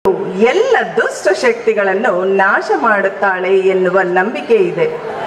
ಎಲ್ಲ ದುಷ್ಟ ಶಕ್ತಿಗಳನ್ನು ನಾಶ ಮಾಡುತ್ತಾಳೆ ಎನ್ನುವ ನಂಬಿಕೆ ಇದೆ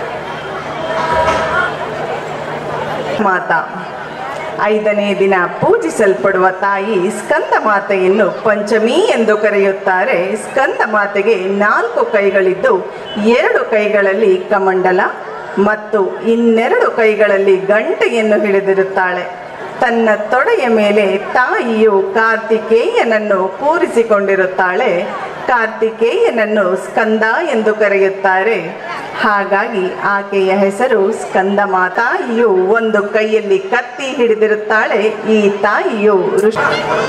ಮಾತಾ ಐದನೇ ದಿನ ಪೂಜಿಸಲ್ಪಡುವ ತಾಯಿ ಸ್ಕಂದ ಮಾತೆಯನ್ನು ಪಂಚಮಿ ಎಂದು ಕರೆಯುತ್ತಾರೆ ಸ್ಕಂದ ಮಾತೆಗೆ ನಾಲ್ಕು ಕೈಗಳಿದ್ದು ಎರಡು ಕೈಗಳಲ್ಲಿ ಕಮಂಡಲ ಮತ್ತು ಇನ್ನೆರಡು ಕೈಗಳಲ್ಲಿ ಗಂಟೆಯನ್ನು ಹಿಡಿದಿರುತ್ತಾಳೆ ತನ್ನ ತೊಡೆಯ ಮೇಲೆ ತಾಯಿಯು ಕಾರ್ತಿಕೇಯನನ್ನು ಕೂರಿಸಿಕೊಂಡಿರುತ್ತಾಳೆ ಕಾರ್ತಿಕೇಯನನ್ನು ಸ್ಕಂದ ಎಂದು ಕರೆಯುತ್ತಾರೆ ಹಾಗಾಗಿ ಆಕೆಯ ಹೆಸರು ಸ್ಕಂದ ಮಾತಾಯಿಯು ಒಂದು ಕೈಯಲ್ಲಿ ಕತ್ತಿ ಹಿಡಿದಿರುತ್ತಾಳೆ ಈ ತಾಯಿಯು ಋಷಿ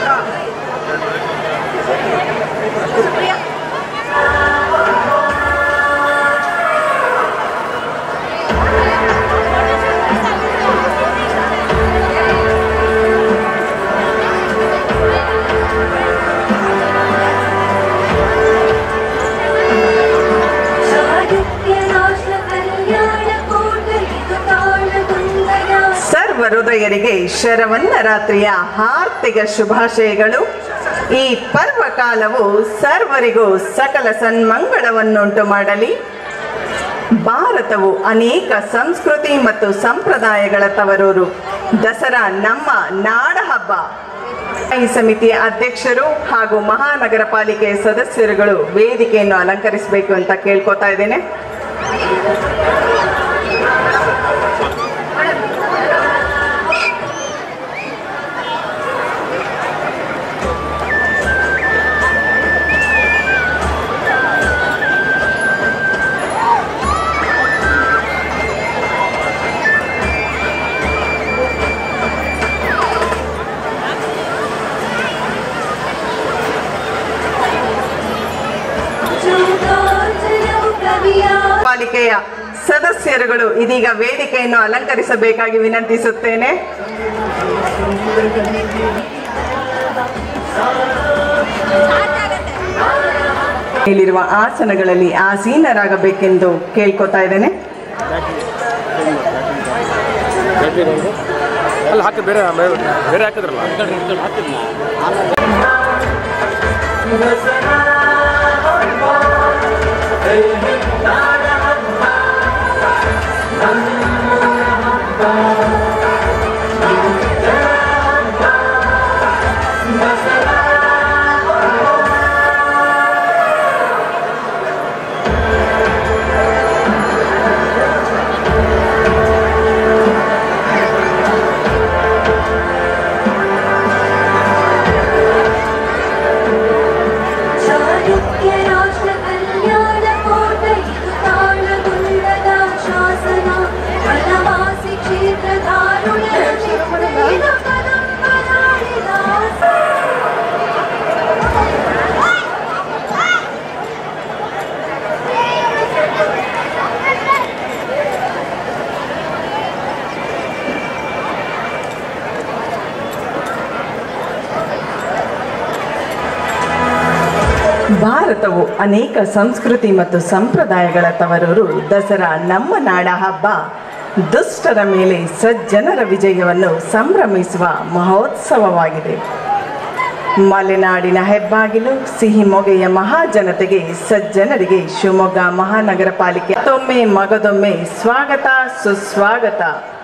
ಸಾಹಿತ್ಯನಾಶ ಕಲ್ಯಾಣ ಕೋಟ ಇದು ತಾಳಗುಂದನ ಸರ್ವ ಹೃದಯರಿಗೆ ಶರವನ್ನ ರಾತ್ರಿಯ ಹಾರ್ದಿಕ ಶುಭಾಶಯಗಳು ಈ ಪರ್ವಕಾಲವು ಸರ್ವರಿಗೂ ಸಕಲ ಸನ್ಮಂಗಳವನ್ನುಂಟು ಮಾಡಲಿ ಭಾರತವು ಅನೇಕ ಸಂಸ್ಕೃತಿ ಮತ್ತು ಸಂಪ್ರದಾಯಗಳ ತವರೂರು ದಸರಾ ನಮ್ಮ ನಾಡ ಹಬ್ಬ ಈ ಸಮಿತಿಯ ಅಧ್ಯಕ್ಷರು ಹಾಗೂ ಮಹಾನಗರ ಪಾಲಿಕೆ ಸದಸ್ಯರುಗಳು ವೇದಿಕೆಯನ್ನು ಅಲಂಕರಿಸಬೇಕು ಅಂತ ಕೇಳ್ಕೊತಾ ಇದ್ದೇನೆ ಚೂಟಾಚಲವು ಕವಿಯ ಪಾಲಿಕೆಯ ಸದಸ್ಯರುಗಳು ಇದೀಗ ವೇದಿಕೆಯನ್ನು ಅಲಂಕರಿಸಬೇಕಾಗಿ ವಿನಂತಿಸುತ್ತೇನೆ ಇಲ್ಲಿರುವ ಆಸನಗಳಲ್ಲಿ ಆಸೀನರಾಗಬೇಕೆಂದು ಕೇಳ್ಕೊತಾ ಇದ್ದೇನೆ ಅಲ್ಲಿ ಹಾಕಿ ಬೇರೆ ಬೇರೆ ಹಾಕಿದ್ರಲ್ಲ ಸಾಹಿತ್ಯನಾಶ ಕಲ್ಯಾಣ ಕೋಟ ಇದು ತಾಳಗುಂದನ ಶಾಸನ ವನವಾಸಿ ಕ್ಷೇತ್ರ ದಾರುಣ ಚಿತ್ರೇನ ಕದಂಬರಾಳಿದಾಸ ಭಾರತವು ಅನೇಕ ಸಂಸ್ಕೃತಿ ಮತ್ತು ಸಂಪ್ರದಾಯಗಳ ತವರೂರು ದಸರಾ ನಮ್ಮ ನಾಡ ಹಬ್ಬ ದುಷ್ಟರ ಮೇಲೆ ಸಜ್ಜನರ ವಿಜಯವನ್ನು ಸಂಭ್ರಮಿಸುವ ಮಹೋತ್ಸವವಾಗಿದೆ ಮಲೆನಾಡಿನ ಹೆಬ್ಬಾಗಿಲು ಸಿಹಿ ಮೊಗೆಯ ಮಹಾಜನತೆಗೆ ಸಜ್ಜನರಿಗೆ ಶಿವಮೊಗ್ಗ ಮಹಾನಗರ ಪಾಲಿಕೆ ಮತ್ತೊಮ್ಮೆ ಮಗದೊಮ್ಮೆ ಸ್ವಾಗತ ಸುಸ್ವಾಗತ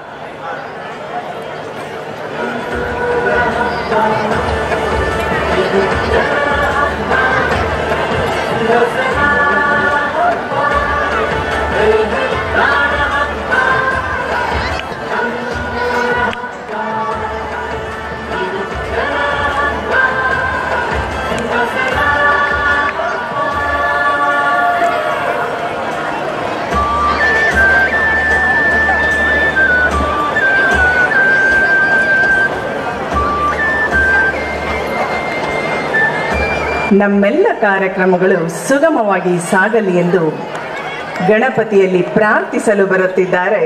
ನಮ್ಮೆಲ್ಲ ಕಾರ್ಯಕ್ರಮಗಳು ಸುಗಮವಾಗಿ ಸಾಗಲಿ ಎಂದು ಗಣಪತಿಯಲ್ಲಿ ಪ್ರಾರ್ಥಿಸಲು ಬರುತ್ತಿದ್ದಾರೆ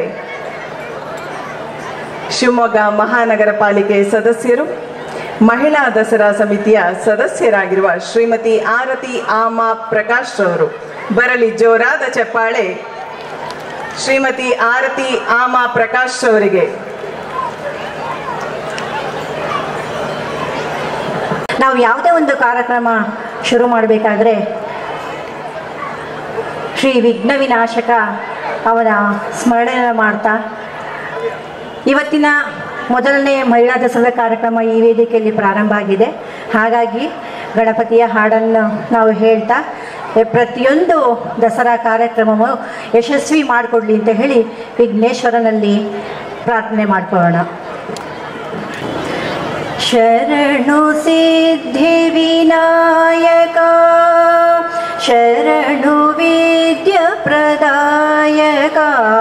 ಶಿವಮೊಗ್ಗ ಮಹಾನಗರ ಪಾಲಿಕೆ ಸದಸ್ಯರು ಮಹಿಳಾ ದಸರಾ ಸಮಿತಿಯ ಸದಸ್ಯರಾಗಿರುವ ಶ್ರೀಮತಿ ಆರತಿ ಆಮಾ ಪ್ರಕಾಶ್ ರವರು ಬರಲಿ ಜೋರಾದ ಚಪ್ಪಾಳೆ ಶ್ರೀಮತಿ ಆರತಿ ಆಮಾ ಪ್ರಕಾಶ್ ಅವರಿಗೆ ನಾವು ಯಾವುದೇ ಒಂದು ಕಾರ್ಯಕ್ರಮ ಶುರು ಮಾಡಬೇಕಾದ್ರೆ ಶ್ರೀ ವಿಘ್ನ ವಿನಾಶಕ ಅವನ ಸ್ಮರಣೆ ಮಾಡ್ತಾ ಇವತ್ತಿನ ಮೊದಲನೇ ಮಹಿಳಾ ದಸರಾ ಕಾರ್ಯಕ್ರಮ ಈ ವೇದಿಕೆಯಲ್ಲಿ ಪ್ರಾರಂಭ ಆಗಿದೆ ಹಾಗಾಗಿ ಗಣಪತಿಯ ಹಾಡನ್ನು ನಾವು ಹೇಳ್ತಾ ಎ- ಪ್ರತಿಯೊಂದು ದಸರಾ ಕಾರ್ಯಕ್ರಮವು ಯಶಸ್ವಿ ಮಾಡಿಕೊಡ್ಲಿ ಅಂತ ಹೇಳಿ ವಿಘ್ನೇಶ್ವರನಲ್ಲಿ ಪ್ರಾರ್ಥನೆ ಮಾಡ್ಕೊಳ್ಳೋಣ ಶರಣು ಸಿದ್ಧಿ ವಿನಾಯಕ ಶರಣು ವಿದ್ಯ ಪ್ರದಾಯಕ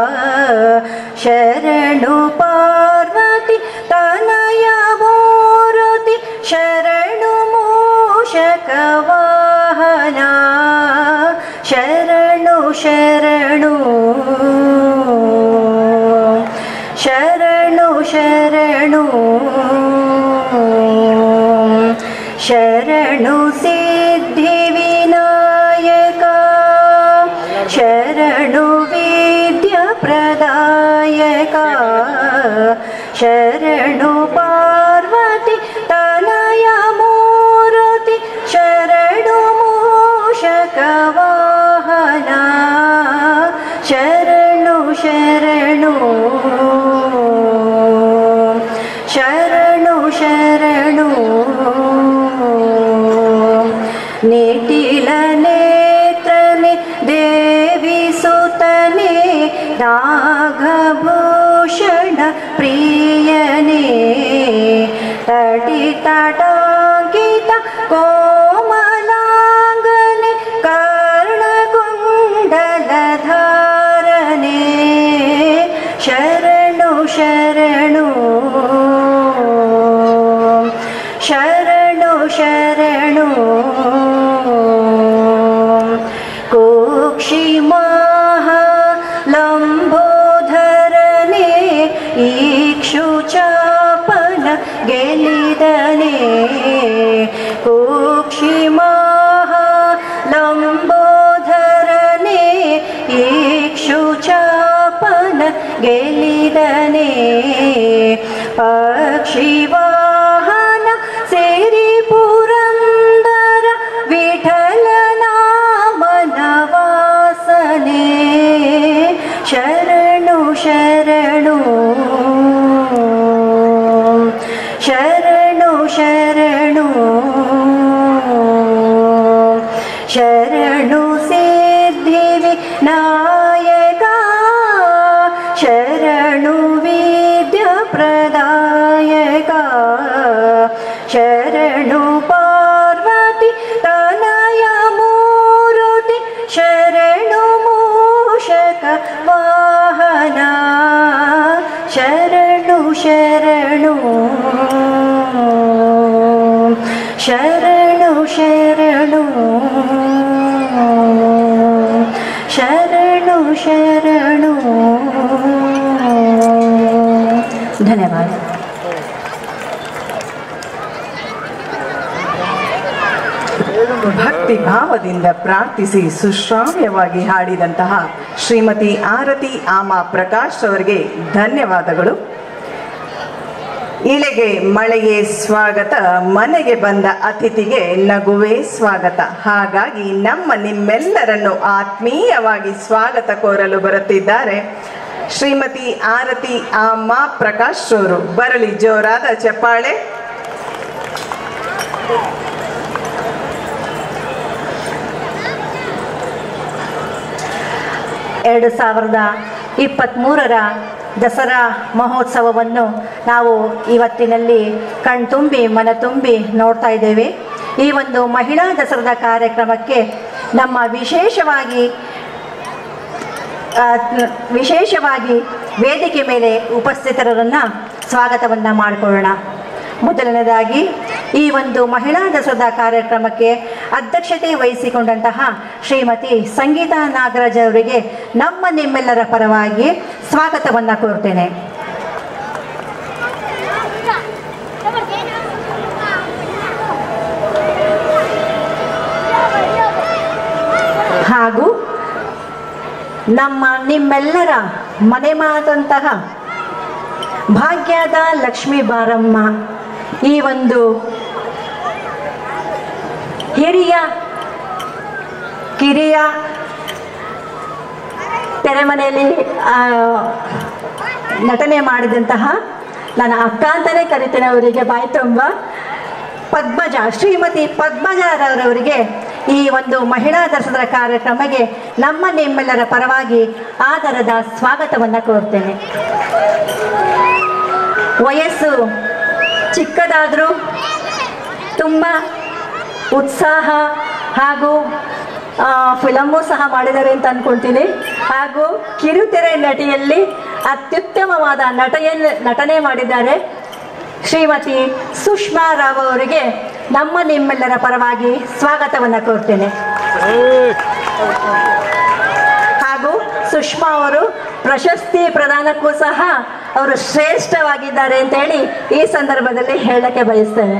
ಶರಣು ಪಾರ್ವತಿ ತನಯ ಮೂರುತಿ ಶರಣು ಮೂಷಕ ವಾಹನ ಶರಣು ಶರಣು ಶರಣು ಶರಣು ಶರಣು ಸಿದ್ಧಿ ವಿನಾಯಕ ಶರಣು ವಿದ್ಯ ಪ್ರದಾಯಕ ಶರಣು ಪಾರ್ವತಿ ತನಯ ಮೂರುತಿ ಶರಣು ಮೂಷಕ ವಾಹನ ಶರಣು ಶರಣು ಶರಣು ಶರಣು ನಿಟಿಲ ನೇತ್ರನೆ ದೇವಿ ಸುತನೆ ನಾಗಭೂಷಣ ಪ್ರಿಯನೇ ತಟಿ ತಟಾಂಕಿತ ಕೋಮಲಾಂಗನೆ ಕರ್ಣಕುಂಡಲಧಾರನೆ ಶರಣು ಶರಣು ಶರಣು ಶರಣು ಕೋಕ್ಷಿ ಲಂಬೋಧರನೆ ಈಕ್ಷು ಚಾಪನ ಗೆಲಿದನೆ ಕೋಕ್ಷಿ ಲಂಬೋಧರನೆ ಈಕ್ಷು ಚಾಪನ ಗೆಲಿದನೆ ಪಕ್ಷಿವಾಹನ ಸೇರಿ ಪುರಂದರ ವಿಠಲನ ಮನವಾಸನೆ ಶರಣು ಶರಣು ಶರಣು ಶರಣು ಶರಣು ಸಿದ್ಧಿ ವಿನಾಯಕ ಶರಣು ವಿದ್ಯ ಪ್ರದಾಯಕ ಶರಣು ಪಾರ್ವತಿ ತನಯ ಮೂರುತಿ ಶರಣು ಮೂಷಕ ವಾಹನ ಶರಣು ಶರಣು ಶರಣು ಶರಣು ಶರಣು ಶರಣು ಧನ್ಯವಾದ ಭಕ್ತಿ ಭಾವದಿಂದ ಪ್ರಾರ್ಥಿಸಿ ಸುಶ್ರಾವ್ಯವಾಗಿ ಹಾಡಿದಂತಹ ಶ್ರೀಮತಿ ಆರತಿ ಆಮ ಪ್ರಕಾಶ್ ಅವರಿಗೆ ಧನ್ಯವಾದಗಳು ಇಳೆಗೆ ಮಳೆಗೆ ಸ್ವಾಗತ ಮನೆಗೆ ಬಂದ ಅತಿಥಿಗೆ ನಗುವೇ ಸ್ವಾಗತ ಹಾಗಾಗಿ ನಮ್ಮ ನಿಮ್ಮೆಲ್ಲರನ್ನು ಆತ್ಮೀಯವಾಗಿ ಸ್ವಾಗತ ಕೋರಲು ಬರುತ್ತಿದ್ದಾರೆ ಶ್ರೀಮತಿ ಆರತಿ ಆಮ ಪ್ರಕಾಶ್ ಅವರು ಬರಲಿ ಜೋರಾದ ಚಪ್ಪಾಳೆ ಎರಡು ಸಾವಿರದ ಇಪ್ಪತ್ತ್ಮೂರರ ದಸರಾ ಮಹೋತ್ಸವವನ್ನು ನಾವು ಇವತ್ತಿನಲ್ಲಿ ಕಣ್ತುಂಬಿ ಮನತುಂಬಿ ನೋಡ್ತಾ ಇದ್ದೇವೆ ಈ ಒಂದು ಮಹಿಳಾ ದಸರಾದ ಕಾರ್ಯಕ್ರಮಕ್ಕೆ ನಮ್ಮ ವಿಶೇಷವಾಗಿ ಆ, ವಿಶೇಷವಾಗಿ ವೇದಿಕೆ ಮೇಲೆ ಉಪಸ್ಥಿತರನ್ನು ಸ್ವಾಗತವನ್ನು ಮಾಡಿಕೊಳ್ಳೋಣ ಮೊದಲನೇದಾಗಿ ಈ ಒಂದು ಮಹಿಳಾ ದಸರಾ ಕಾರ್ಯಕ್ರಮಕ್ಕೆ ಅಧ್ಯಕ್ಷತೆ ವಹಿಸಿಕೊಂಡಂತಹ ಶ್ರೀಮತಿ ಸಂಗೀತಾ ನಾಗರಾಜ್ ಅವರಿಗೆ ನಮ್ಮ ನಿಮ್ಮೆಲ್ಲರ ಪರವಾಗಿ ಸ್ವಾಗತವನ್ನು ಕೋರ್ತೇನೆ ಹಾಗೂ ನಮ್ಮ ನಿಮ್ಮೆಲ್ಲರ ಮನೆ ಮಾತಂತಹ ಭಾಗ್ಯದ ಲಕ್ಷ್ಮೀ ಬಾರಮ್ಮ ಈ ಒಂದು ಹಿರಿಯ ಕಿರಿಯ ತೆರೆಮನೆಯಲ್ಲಿ ಆ, ನಟನೆ ಮಾಡಿದಂತಹ ನನ್ನ ಅಕ್ಕ ಅಂತಲೇ ಕರಿತೇನೆ ಅವರಿಗೆ ಬಾಯಿ ತುಂಬ ಪದ್ಮಜ ಶ್ರೀಮತಿ ಪದ್ಮಜರವರಿಗೆ ಈ ಒಂದು ಮಹಿಳಾ ದರ್ಶನದ ಕಾರ್ಯಕ್ರಮಕ್ಕೆ ನಮ್ಮ ನಿಮ್ಮೆಲ್ಲರ ಪರವಾಗಿ ಆದರದ ಸ್ವಾಗತವನ್ನು ಕೋರ್ತೇನೆ ವಯಸ್ಸು ಚಿಕ್ಕದಾದರೂ ತುಂಬ ಉತ್ಸಾಹ ಹಾಗೂ ಆ, ಫಿಲಮ್ಮು ಸಹ ಮಾಡಿದ್ದಾರೆ ಅಂತ ಅನ್ಕೊಂತೀನಿ ಹಾಗೂ ಕಿರುತೆರೆ ನಟಿಯಲ್ಲಿ ಅತ್ಯುತ್ತಮವಾದ ನಟೆಯಲ್ಲಿ ನಟನೆ ಮಾಡಿದ್ದಾರೆ ಶ್ರೀಮತಿ ಸುಷ್ಮಾ ರಾವ್ ಅವರಿಗೆ ನಮ್ಮ ನಿಮ್ಮೆಲ್ಲರ ಪರವಾಗಿ ಸ್ವಾಗತವನ್ನು ಕೋರ್ತೇನೆ ಹಾಗೂ ಸುಷ್ಮಾ ಅವರು ಪ್ರಶಸ್ತಿ ಪ್ರದಾನಕ್ಕೂ ಸಹ ಅವರು ಶ್ರೇಷ್ಠವಾಗಿದ್ದಾರೆ ಅಂತ ಹೇಳಿ ಈ ಸಂದರ್ಭದಲ್ಲಿ ಹೇಳಕ್ಕೆ ಬಯಸ್ತೇನೆ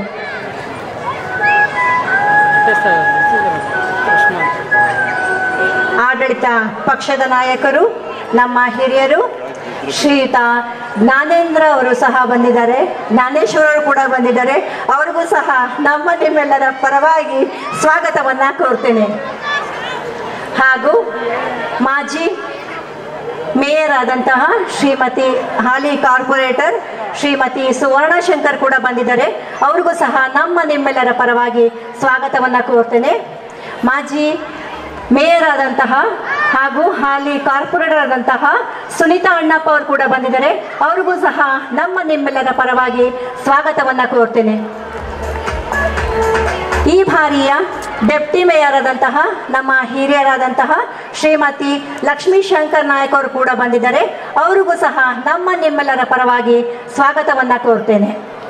ಆಡಳಿತ ಪಕ್ಷದ ನಾಯಕರು ನಮ್ಮ ಹಿರಿಯರು ಶ್ರೀಯುತ ಜ್ಞಾನೇಂದ್ರ ಅವರು ಸಹ ಬಂದಿದ್ದಾರೆ ಜ್ಞಾನೇಶ್ವರರು ಕೂಡ ಬಂದಿದ್ದಾರೆ ಅವ್ರಿಗೂ ಸಹ ನಮ್ಮ ನಿಮ್ಮೆಲ್ಲರ ಪರವಾಗಿ ಸ್ವಾಗತವನ್ನ ಕೋರ್ತೇನೆ ಹಾಗೂ ಮಾಜಿ ಮೇಯರ್ ಆದಂತಹ ಶ್ರೀಮತಿ ಹಾಲಿ ಕಾರ್ಪೊರೇಟರ್ ಶ್ರೀಮತಿ ಸುವರ್ಣ ಶಂಕರ್ ಕೂಡ ಬಂದಿದ್ದಾರೆ ಅವ್ರಿಗೂ ಸಹ ನಮ್ಮ ನಿಮ್ಮೆಲ್ಲರ ಪರವಾಗಿ ಸ್ವಾಗತವನ್ನ ಕೋರ್ತೇನೆ ಮಾಜಿ ಮೇಯರ್ ಆದಂತಹ ಹಾಗೂ ಹಾಲಿ ಕಾರ್ಪೊರೇಟರ್ ಆದಂತಹ ಸುನೀತಾ ಅಣ್ಣಪ್ಪ ಅವರು ಕೂಡ ಬಂದಿದ್ದಾರೆ ಅವ್ರಿಗೂ ಸಹ ನಮ್ಮ ನಿಮ್ಮೆಲ್ಲರ ಪರವಾಗಿ ಸ್ವಾಗತವನ್ನ ಕೋರ್ತೇನೆ ಈ ಬಾರಿಯ ಡೆಪ್ಟಿ ಮೇಯರ್ ಆದಂತಹ ನಮ್ಮ ಹಿರಿಯರಾದಂತಹ ಶ್ರೀಮತಿ ಲಕ್ಷ್ಮೀ ಶಂಕರ್ ನಾಯಕ್ ಅವರು ಕೂಡ ಬಂದಿದ್ದಾರೆ ಅವರಿಗೂ ಸಹ ನಮ್ಮ ನಿಮ್ಮೆಲ್ಲರ ಪರವಾಗಿ ಸ್ವಾಗತವನ್ನ ಕೋರ್ತೇನೆ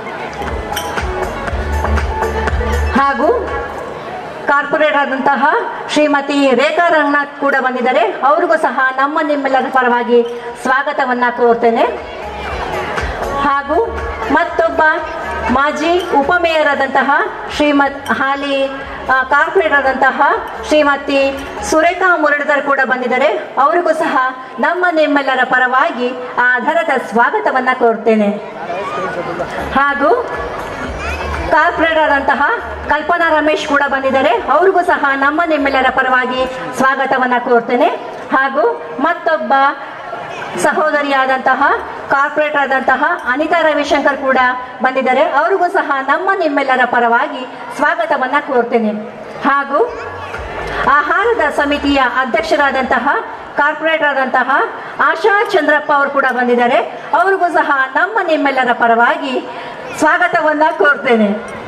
ಹಾಗೂ ಕಾರ್ಪೊರೇಟರ್ ಆದಂತಹ ಶ್ರೀಮತಿ ರೇಖಾ ರಂಗನಾಥ್ ಕೂಡ ಬಂದಿದ್ದಾರೆ ಅವ್ರಿಗೂ ಸಹ ನಮ್ಮ ನಿಮ್ಮೆಲ್ಲರ ಪರವಾಗಿ ಸ್ವಾಗತವನ್ನ ಕೋರ್ತೇನೆ ಹಾಗೂ ಮತ್ತೊಬ್ಬ ಮಾಜಿ ಉಪಮೇಯರ್ ಆದಂತಹ ಶ್ರೀಮತ್ ಹಾಲಿ ಆ, ಕಾರ್ಪೊರೇಟರ್ ಆದಂತಹ ಶ್ರೀಮತಿ ಸುರೇಖಾ ಮುರಳೀಧರ್ ಕೂಡ ಬಂದಿದ್ದಾರೆ ಅವರಿಗೂ ಸಹ ನಮ್ಮ ನಿಮ್ಮೆಲ್ಲರ ಪರವಾಗಿ ಆಧಾರದ ಸ್ವಾಗತವನ್ನ ಕೋರ್ತೇನೆ ಹಾಗೂ ಕಾರ್ಪೊರೇಟರ್ ಆದಂತಹ ಕಲ್ಪನಾ ರಮೇಶ್ ಕೂಡ ಬಂದಿದ್ದಾರೆ ಅವ್ರಿಗೂ ಸಹ ನಮ್ಮ ನಿಮ್ಮೆಲ್ಲರ ಪರವಾಗಿ ಸ್ವಾಗತವನ್ನ ಕೋರ್ತೇನೆ ಹಾಗೂ ಮತ್ತೊಬ್ಬ ಸಹೋದರಿಯಾದಂತಹ ಕಾರ್ಪೊರೇಟರ್ ಆದಂತಹ ಅನಿತಾ ರವಿಶಂಕರ್ ಕೂಡ ಬಂದಿದ್ದಾರೆ ಅವ್ರಿಗೂ ಸಹ ನಮ್ಮ ನಿಮ್ಮೆಲ್ಲರ ಪರವಾಗಿ ಸ್ವಾಗತವನ್ನ ಕೋರ್ತೇನೆ ಹಾಗೂ ಆಹಾರದ ಸಮಿತಿಯ ಅಧ್ಯಕ್ಷರಾದಂತಹ ಕಾರ್ಪೊರೇಟರ್ ಆದಂತಹ ಆಶಾ ಚಂದ್ರಪ್ಪ ಅವರು ಕೂಡ ಬಂದಿದ್ದಾರೆ ಅವ್ರಿಗೂ ಸಹ ನಮ್ಮ ನಿಮ್ಮೆಲ್ಲರ ಪರವಾಗಿ ಸ್ವಾಗತವನ್ನ ಕೋರ್ತೇನೆ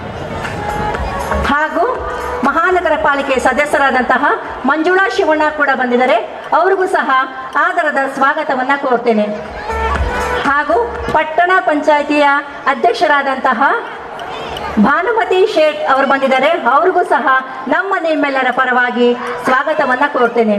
ಹಾಗೂ ಮಹಾನಗರ ಪಾಲಿಕೆ ಸದಸ್ಯರಾದಂತಹ ಮಂಜುಳಾ ಶಿವಣ್ಣ ಕೂಡ ಬಂದಿದ್ದಾರೆ ಅವರಿಗೂ ಸಹ ಆದರದ ಸ್ವಾಗತವನ್ನ ಕೋರ್ತೇನೆ ಹಾಗೂ ಪಟ್ಟಣ ಪಂಚಾಯಿತಿಯ ಅಧ್ಯಕ್ಷರಾದಂತಹ ಭಾನುಮತಿ ಶೇಟ್ ಅವರು ಬಂದಿದ್ದಾರೆ ಅವ್ರಿಗೂ ಸಹ ನಮ್ಮ ನಿಮ್ಮೆಲ್ಲರ ಪರವಾಗಿ ಸ್ವಾಗತವನ್ನ ಕೋರ್ತೇನೆ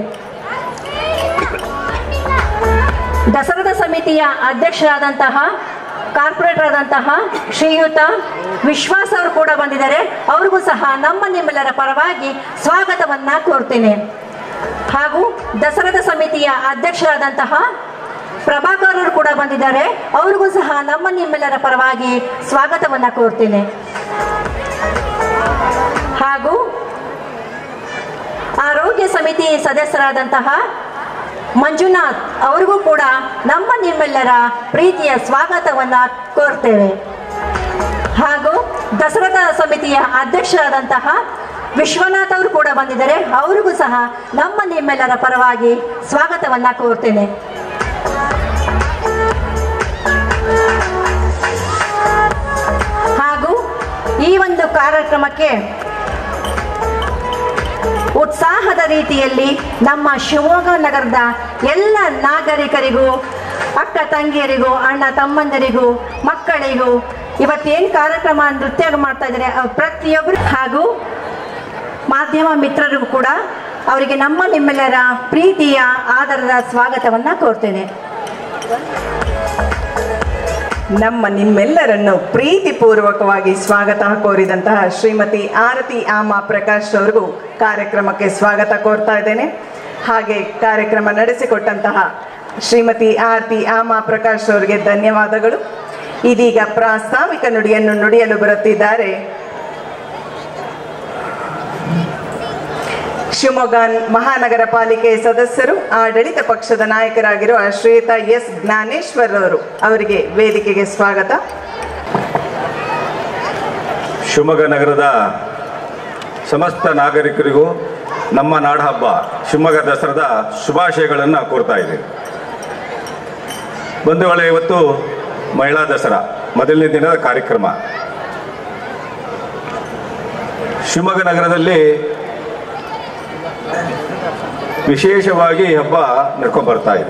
ದಸರಾದ ಸಮಿತಿಯ ಅಧ್ಯಕ್ಷರಾದಂತಹ ಕಾರ್ಪೊರೇಟರ್ ಆದಂತಹ ಶ್ರೀಯುತ ವಿಶ್ವಾಸ್ ಅವರು ಕೂಡ ಬಂದಿದ್ದಾರೆ ಅವ್ರಿಗೂ ಸಹ ನಮ್ಮ ನಿಮ್ಮೆಲ್ಲರ ಪರವಾಗಿ ಸ್ವಾಗತವನ್ನ ಕೋರ್ತೇನೆ ಹಾಗೂ ದಸರಾದ ಸಮಿತಿಯ ಅಧ್ಯಕ್ಷರಾದಂತಹ ಪ್ರಭಾಕರ್ ಅವರು ಕೂಡ ಬಂದಿದ್ದಾರೆ ಅವ್ರಿಗೂ ಸಹ ನಮ್ಮ ನಿಮ್ಮೆಲ್ಲರ ಪರವಾಗಿ ಸ್ವಾಗತವನ್ನ ಕೋರ್ತೇನೆ ಹಾಗೂ ಆರೋಗ್ಯ ಸಮಿತಿ ಸದಸ್ಯರಾದಂತಹ ಮಂಜುನಾಥ್ ಅವರಿಗೂ ಕೂಡ ನಮ್ಮ ನಿಮ್ಮೆಲ್ಲರ ಪ್ರೀತಿಯ ಸ್ವಾಗತವನ್ನ ಕೋರ್ತೇವೆ ಹಾಗೂ ದಸರಾದ ಸಮಿತಿಯ ಅಧ್ಯಕ್ಷರಾದಂತಹ ವಿಶ್ವನಾಥ್ ಅವರು ಕೂಡ ಬಂದಿದ್ದಾರೆ ಅವರಿಗೂ ಸಹ ನಮ್ಮ ನಿಮ್ಮೆಲ್ಲರ ಪರವಾಗಿ ಸ್ವಾಗತವನ್ನ ಕೋರ್ತೇನೆ ಹಾಗೂ ಈ ಒಂದು ಕಾರ್ಯಕ್ರಮಕ್ಕೆ ಉತ್ಸಾಹದ ರೀತಿಯಲ್ಲಿ ನಮ್ಮ ಶಿವಮೊಗ್ಗ ನಗರದ ಎಲ್ಲ ನಾಗರಿಕರಿಗೂ ಅಕ್ಕ ತಂಗಿಯರಿಗೂ ಅಣ್ಣ ತಮ್ಮಂದರಿಗೂ ಮಕ್ಕಳಿಗೂ ಇವತ್ತೇನು ಕಾರ್ಯಕ್ರಮ ನೃತ್ಯ ಮಾಡ್ತಾ ಇದ್ದಾರೆ ಅವ್ರ್ ಪ್ರತಿಯೊಬ್ಬರು ಹಾಗೂ ಮಾಧ್ಯಮ ಮಿತ್ರರಿಗೂ ಕೂಡ ಅವರಿಗೆ ನಮ್ಮ ನಿಮ್ಮೆಲ್ಲರ ಪ್ರೀತಿಯ ಆಧಾರದ ಸ್ವಾಗತವನ್ನ ಕೋರ್ತೇನೆ ನಮ್ಮ ನಿಮ್ಮೆಲ್ಲರನ್ನು ಪ್ರೀತಿಪೂರ್ವಕವಾಗಿ ಸ್ವಾಗತ ಕೋರಿದಂತಹ ಶ್ರೀಮತಿ ಆರತಿ ಆಮ ಪ್ರಕಾಶ್ ಅವರಿಗೂ ಕಾರ್ಯಕ್ರಮಕ್ಕೆ ಸ್ವಾಗತ ಕೋರ್ತಾ ಇದ್ದೇನೆ ಹಾಗೆ ಕಾರ್ಯಕ್ರಮ ನಡೆಸಿಕೊಟ್ಟಂತಹ ಶ್ರೀಮತಿ ಆರತಿ ಆಮ ಪ್ರಕಾಶ್ ಅವರಿಗೆ ಧನ್ಯವಾದಗಳು ಇದೀಗ ಪ್ರಾಸ್ತಾವಿಕ ನುಡಿಯನ್ನು ನುಡಿಯಲು ಬರುತ್ತಿದ್ದಾರೆ ಶಿವಮೊಗ್ಗ ಮಹಾನಗರ ಪಾಲಿಕೆ ಸದಸ್ಯರು ಆಡಳಿತ ಪಕ್ಷದ ನಾಯಕರಾಗಿರುವ ಶ್ರೀಯುತ ಎಸ್ ಜ್ಞಾನೇಶ್ವರ್ ಅವರು ಅವರಿಗೆ ವೇದಿಕೆಗೆ ಸ್ವಾಗತ ಶಿವಮೊಗ್ಗ ನಗರದ ಸಮಸ್ತ ನಾಗರಿಕರಿಗೂ ನಮ್ಮ ನಾಡಹಬ್ಬ ಶಿವಮೊಗ್ಗ ದಸರಾದ ಶುಭಾಶಯಗಳನ್ನು ಕೋರ್ತಾ ಇದ್ದೀವಿ ಬಂಧುಗಳೇ ಇವತ್ತು ಮಹಿಳಾ ದಸರಾ ಮೊದಲನೇ ದಿನದ ಕಾರ್ಯಕ್ರಮ ಶಿವಮೊಗ್ಗ ನಗರದಲ್ಲಿ ವಿಶೇಷವಾಗಿ ಈ ಹಬ್ಬ ನಡ್ಕೊಂಡು ಬರ್ತಾ ಇದೆ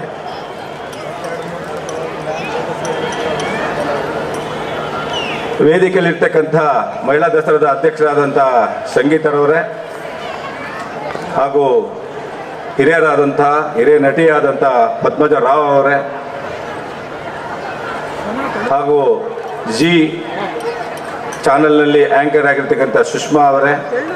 ವೇದಿಕೆಯಲ್ಲಿರ್ತಕ್ಕಂಥ ಮಹಿಳಾ ದಸರಾದ ಅಧ್ಯಕ್ಷರಾದಂಥ ಸಂಗೀತರವರೇ ಹಾಗೂ ಹಿರಿಯರಾದಂಥ ಹಿರಿಯ ನಟಿಯಾದಂಥ ಪದ್ಮಜ ರಾವ್ ಅವರೇ ಹಾಗೂ ಜಿ ಚಾನೆಲ್ನಲ್ಲಿ ಆ್ಯಂಕರ್ ಆಗಿರ್ತಕ್ಕಂಥ ಸುಷ್ಮಾ ಅವರೇ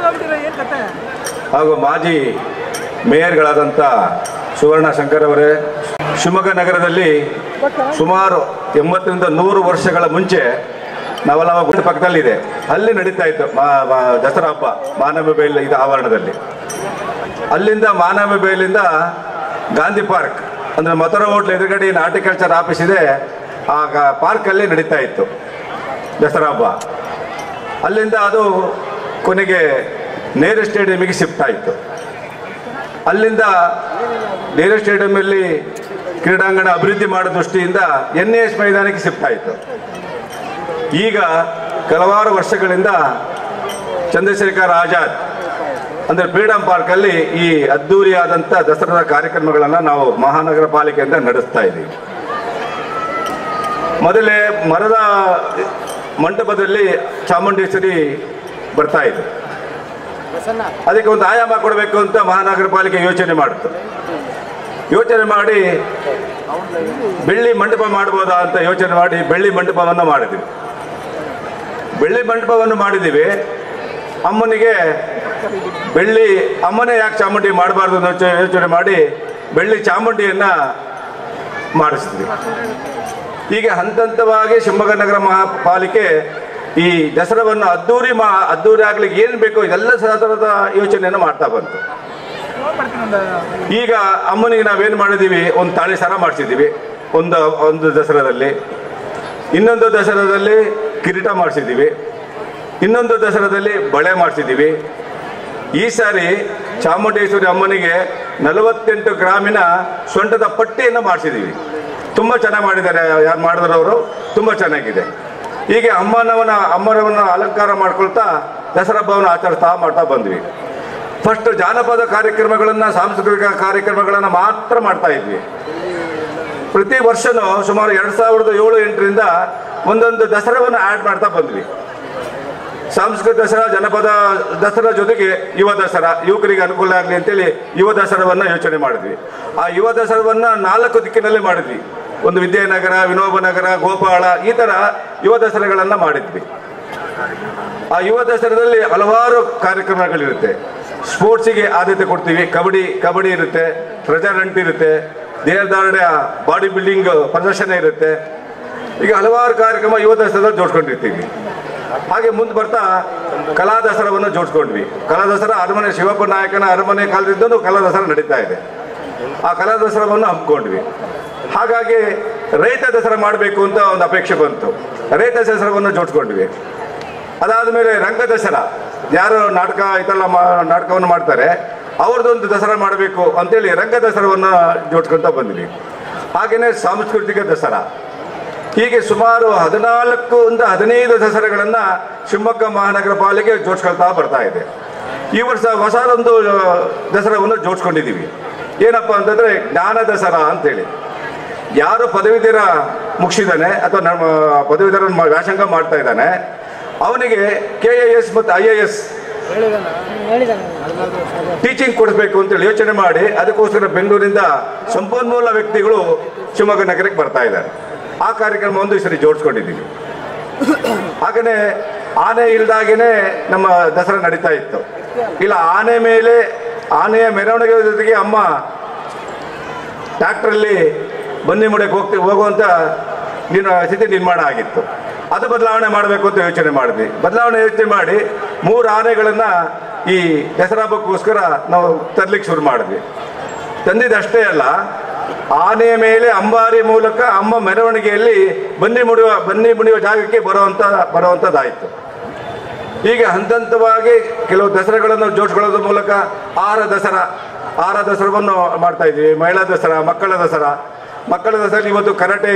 ಹಾಗೂ ಮಾಜಿ ಮೇಯರ್ಗಳಾದಂಥ ಸುವರ್ಣ ಶಂಕರ್ ಅವರೇ ಶಿವಮೊಗ್ಗ ನಗರದಲ್ಲಿ ಸುಮಾರು ಎಂಬತ್ತರಿಂದ ನೂರು ವರ್ಷಗಳ ಮುಂಚೆ ನಾವೆಲ್ಲ ಗುಡ್ಡ ಪಕ್ಕದಲ್ಲಿದೆ ಅಲ್ಲಿ ನಡೀತಾ ಇತ್ತು ಮಾ- ಮಾ- ದಸರಾ ಹಬ್ಬ ಮಾನವ ಬೈಲ್ ಇದು ಆವರಣದಲ್ಲಿ ಅಲ್ಲಿಂದ ಮಾನವ ಬೈಲಿಂದ ಗಾಂಧಿ ಪಾರ್ಕ್ ಅಂದರೆ ಮಥುರಾ ಹೋಟ್ಲ್ ಎದುರುಗಡೆ ಏನು ಆರ್ಟಿಕಲ್ಚರ್ ಆಫೀಸ್ ಇದೆ ಆ ಗ- ಪಾರ್ಕಲ್ಲಿ ನಡೀತಾ ಇತ್ತು ದಸರಾ ಹಬ್ಬ ಅಲ್ಲಿಂದ ಅದು ಕೊನೆಗೆ ನೆಹರು ಸ್ಟೇಡಿಯಮಿಗೆ ಶಿಫ್ಟ್ ಆಯಿತು ಅಲ್ಲಿಂದ ನೆಹರು ಸ್ಟೇಡಿಯಂನಲ್ಲಿ ಕ್ರೀಡಾಂಗಣ ಅಭಿವೃದ್ಧಿ ಮಾಡೋ ದೃಷ್ಟಿಯಿಂದ ಎನ್ ಎಸ್ ಮೈದಾನಕ್ಕೆ ಶಿಫ್ಟ್ ಆಯಿತು ಈಗ ಕೆಲವಾರು ವರ್ಷಗಳಿಂದ ಚಂದ್ರಶೇಖರ್ ಆಜಾದ್ ಅಂದರೆ ಫ್ರೀಡಂ ಪಾರ್ಕಲ್ಲಿ ಈ ಅದ್ದೂರಿಯಾದಂಥ ದಸರಾ ಕಾರ್ಯಕ್ರಮಗಳನ್ನು ನಾವು ಮಹಾನಗರ ಪಾಲಿಕೆಯಿಂದ ನಡೆಸ್ತಾ ಇದ್ದೀವಿ ಮೊದಲೇ ಮರದ ಮಂಟಪದಲ್ಲಿ ಚಾಮುಂಡೇಶ್ವರಿ ಬರ್ತಾ ಇದೆ ಅದಕ್ಕೆ ಒಂದು ಆಯಾಮ ಕೊಡಬೇಕು ಅಂತ ಮಹಾನಗರ ಪಾಲಿಕೆ ಯೋಚನೆ ಮಾಡಿತು ಯೋಚನೆ ಮಾಡಿ ಬೆಳ್ಳಿ ಮಂಟಪ ಮಾಡ್ಬೋದಾ ಅಂತ ಯೋಚನೆ ಮಾಡಿ ಬೆಳ್ಳಿ ಮಂಟಪವನ್ನು ಮಾಡಿದ್ವಿ ಬೆಳ್ಳಿ ಮಂಟಪವನ್ನು ಮಾಡಿದ್ದೀವಿ ಅಮ್ಮನಿಗೆ ಬೆಳ್ಳಿ ಅಮ್ಮನೇ ಯಾಕೆ ಚಾಮುಂಡಿ ಮಾಡಬಾರ್ದು ಅನ್ನೋ ಚ- ಯೋಚನೆ ಮಾಡಿ ಬೆಳ್ಳಿ ಚಾಮುಂಡಿಯನ್ನ ಮಾಡಿಸಿದ್ವಿ ಹೀಗೆ ಹಂತ ಹಂತವಾಗಿ ಶಿವಮೊಗ್ಗ ನಗರ ಮಹಾಪಾಲಿಕೆ ಈ ದಸರಾವನ್ನು ಅದ್ದೂರಿ ಮಾ ಅದ್ದೂರಿ ಆಗ್ಲಿಕ್ಕೆ ಏನು ಬೇಕೋ ಇದೆಲ್ಲ ಸಾಧಾರಣದ ಯೋಚನೆಯನ್ನು ಮಾಡ್ತಾ ಬಂತು ಈಗ ಅಮ್ಮನಿಗೆ ನಾವೇನು ಮಾಡಿದ್ದೀವಿ ಒಂದು ತಾಳಿ ಸರ ಮಾಡಿಸಿದ್ದೀವಿ ಒಂದು ಒಂದು ದಸರಾದಲ್ಲಿ ಇನ್ನೊಂದು ದಸರಾದಲ್ಲಿ ಕಿರೀಟ ಮಾಡಿಸಿದ್ದೀವಿ ಇನ್ನೊಂದು ದಸರಾದಲ್ಲಿ ಬಳೆ ಮಾಡಿಸಿದ್ದೀವಿ ಈ ಸಾರಿ ಚಾಮುಂಡೇಶ್ವರಿ ಅಮ್ಮನಿಗೆ ನಲವತ್ತೆಂಟು ಗ್ರಾಮಿನ ಸೊಂಟದ ಪಟ್ಟಿಯನ್ನು ಮಾಡಿಸಿದ್ದೀವಿ ತುಂಬ ಚೆನ್ನಾಗಿ ಮಾಡಿದ್ದಾರೆ ಯಾರು ಮಾಡಿದ್ರವರು ತುಂಬ ಚೆನ್ನಾಗಿದೆ ಹೀಗೆ ಅಮ್ಮನವನ ಅಮ್ಮನವನ್ನ ಅಲಂಕಾರ ಮಾಡ್ಕೊಳ್ತಾ ದಸರಾ ಹಬ್ಬವನ್ನು ಆಚರಿಸ್ತಾ ಮಾಡ್ತಾ ಬಂದ್ವಿ ಫಸ್ಟ್ ಜಾನಪದ ಕಾರ್ಯಕ್ರಮಗಳನ್ನು ಸಾಂಸ್ಕೃತಿಕ ಕಾರ್ಯಕ್ರಮಗಳನ್ನು ಮಾತ್ರ ಮಾಡ್ತಾ ಇದ್ವಿ ಪ್ರತಿ ವರ್ಷನೂ ಸುಮಾರು ಎರಡು ಸಾವಿರದ ಏಳು ಎಂಟರಿಂದ ಒಂದೊಂದು ದಸರಾವನ್ನು ಆ್ಯಡ್ ಮಾಡ್ತಾ ಬಂದ್ವಿ ಸಾಂಸ್ಕೃತಿಕ ದಸರಾ ಜನಪದ ದಸರಾ ಜೊತೆಗೆ ಯುವ ದಸರಾ ಯುವಕರಿಗೆ ಅನುಕೂಲ ಆಗಲಿ ಅಂತೇಳಿ ಯುವ ದಸರಾವನ್ನು ಯೋಚನೆ ಮಾಡಿದ್ವಿ ಆ ಯುವ ದಸರಾವನ್ನು ನಾಲ್ಕು ದಿಕ್ಕಿನಲ್ಲಿ ಮಾಡಿದ್ವಿ ಒಂದು ವಿದ್ಯಾನಗರ ವಿನೋಬ ನಗರ ಗೋಪಾಳ ಈ ಥರ ಯುವ ದಸರಾಗಳನ್ನು ಮಾಡಿದ್ವಿ ಆ ಯುವ ದಸರಾದಲ್ಲಿ ಹಲವಾರು ಕಾರ್ಯಕ್ರಮಗಳಿರುತ್ತೆ ಸ್ಪೋರ್ಟ್ಸಿಗೆ ಆದ್ಯತೆ ಕೊಡ್ತೀವಿ ಕಬಡ್ಡಿ ಕಬಡ್ಡಿ ಇರುತ್ತೆ ಟ್ರೆಜರ್ ಹಂಟ್ ಇರುತ್ತೆ ದೇಹದಾರ್ಢ್ಯ ಬಾಡಿ ಬಿಲ್ಡಿಂಗ್ ಪ್ರದರ್ಶನ ಇರುತ್ತೆ ಈಗ ಹಲವಾರು ಕಾರ್ಯಕ್ರಮ ಯುವ ದಸರಾದಲ್ಲಿ ಜೋಡ್ಸ್ಕೊಂಡಿರ್ತೀವಿ ಹಾಗೆ ಮುಂದೆ ಬರ್ತಾ ಕಲಾ ದಸರಾವನ್ನು ಜೋಡಿಸ್ಕೊಂಡ್ವಿ ಕಲಾ ದಸರಾ ಅರಮನೆ ಶಿವಪ್ಪ ನಾಯಕನ ಅರಮನೆ ಕಾಲದಿಂದಲೂ ಕಲಾ ದಸರಾ ನಡೀತಾ ಇದೆ ಆ ಕಲಾ ದಸರಾವನ್ನು ಹಮ್ಮಿಕೊಂಡ್ವಿ ಹಾಗಾಗಿ ರೈತ ದಸರಾ ಮಾಡಬೇಕು ಅಂತ ಒಂದು ಅಪೇಕ್ಷೆ ಬಂತು ರೈತ ದಸರಾವನ್ನು ಜೋಡಿಸ್ಕೊಂಡ್ವಿ ಅದಾದ ಮೇಲೆ ರಂಗ ದಸರಾ ಯಾರು ನಾಟಕ ಇದೆಲ್ಲ ಮಾ ನಾಟಕವನ್ನು ಮಾಡ್ತಾರೆ ಅವ್ರದ್ದೊಂದು ದಸರಾ ಮಾಡಬೇಕು ಅಂತೇಳಿ ರಂಗ ದಸರಾವನ್ನು ಜೋಡ್ಸ್ಕೊಂತ ಬಂದ್ವಿ ಹಾಗೆಯೇ ಸಾಂಸ್ಕೃತಿಕ ದಸರಾ ಹೀಗೆ ಸುಮಾರು ಹದಿನಾಲ್ಕು ಒಂದು ಹದಿನೈದು ದಸರಾಗಳನ್ನು ಶಿವಮೊಗ್ಗ ಮಹಾನಗರ ಪಾಲಿಕೆ ಜೋಡಿಸ್ಕೊಳ್ತಾ ಬರ್ತಾ ಇದೆ ಈ ವರ್ಷ ಹೊಸದೊಂದು ಆ, ದಸರಾವನ್ನು ಜೋಡಿಸ್ಕೊಂಡಿದ್ದೀವಿ ಏನಪ್ಪ ಅಂತಂದರೆ ಜ್ಞಾನ ದಸರಾ ಅಂತೇಳಿ ಯಾರು ಪದವೀಧರ ಮುಗಿಸಿದ್ದಾನೆ ಅಥವಾ ನಮ್ಮ ಪದವೀಧರ ವ್ಯಾಸಂಗ ಮಾಡ್ತಾ ಇದ್ದಾನೆ ಅವನಿಗೆ ಕೆ ಎ ಎಸ್ ಮತ್ತು ಐ ಎ ಎಸ್ ಟೀಚಿಂಗ್ ಕೊಡಿಸ್ಬೇಕು ಅಂತೇಳಿ ಯೋಚನೆ ಮಾಡಿ ಅದಕ್ಕೋಸ್ಕರ ಬೆಂಗಳೂರಿಂದ ಸಂಪನ್ಮೂಲ ವ್ಯಕ್ತಿಗಳು ಶಿವಮೊಗ್ಗ ನಗರಕ್ಕೆ ಬರ್ತಾ ಇದ್ದಾರೆ ಆ ಕಾರ್ಯಕ್ರಮ ಒಂದು ಈ ಸರಿ ಜೋಡಿಸ್ಕೊಂಡಿದ್ದೀವಿ ಹಾಗೆಯೇ ಆನೆ ಇಲ್ದಾಗೇನೆ ನಮ್ಮ ದಸರಾ ನಡೀತಾ ಇತ್ತು ಇಲ್ಲ ಆನೆ ಮೇಲೆ ಆನೆಯ ಮೆರವಣಿಗೆ ಜೊತೆಗೆ ಅಮ್ಮ ಟ್ರ್ಯಾಕ್ಟ್ರಲ್ಲಿ ಬನ್ನಿ ಮುಡಕ್ಕೆ ಹೋಗ್ತಿ ಹೋಗುವಂಥ ನೀನು ಸ್ಥಿತಿ ನಿರ್ಮಾಣ ಆಗಿತ್ತು ಅದು ಬದಲಾವಣೆ ಮಾಡಬೇಕು ಅಂತ ಯೋಚನೆ ಮಾಡಿದ್ವಿ ಬದಲಾವಣೆ ಯೋಚನೆ ಮಾಡಿ ಮೂರು ಆನೆಗಳನ್ನು ಈ ದಸರಾ ಹಬ್ಬಕ್ಕೋಸ್ಕರ ನಾವು ತರ್ಲಿಕ್ಕೆ ಶುರು ಮಾಡಿದ್ವಿ ತಂದಿದ್ದಷ್ಟೇ ಅಲ್ಲ ಆನೆಯ ಮೇಲೆ ಅಂಬಾರಿ ಮೂಲಕ ಅಮ್ಮ ಮೆರವಣಿಗೆಯಲ್ಲಿ ಬನ್ನಿ ಮುಡಿಯುವ ಬನ್ನಿ ಮುಡಿಯುವ ಜಾಗಕ್ಕೆ ಬರುವಂತ ಬರುವಂಥದ್ದಾಯಿತು ಹೀಗೆ ಹಂತ ಹಂತವಾಗಿ ಕೆಲವು ದಸರಾಗಳನ್ನು ಜೋಡಿಸ್ಕೊಳ್ಳೋದ್ರ ಮೂಲಕ ಆರ ದಸರಾ ಆರ ದಸರಾವನ್ನು ಮಾಡ್ತಾ ಇದ್ದೀವಿ ಮಹಿಳಾ ದಸರಾ ಮಕ್ಕಳ ದಸರಾ ಮಕ್ಕಳ ದಸರಾ ಇವತ್ತು ಕರಾಟೆ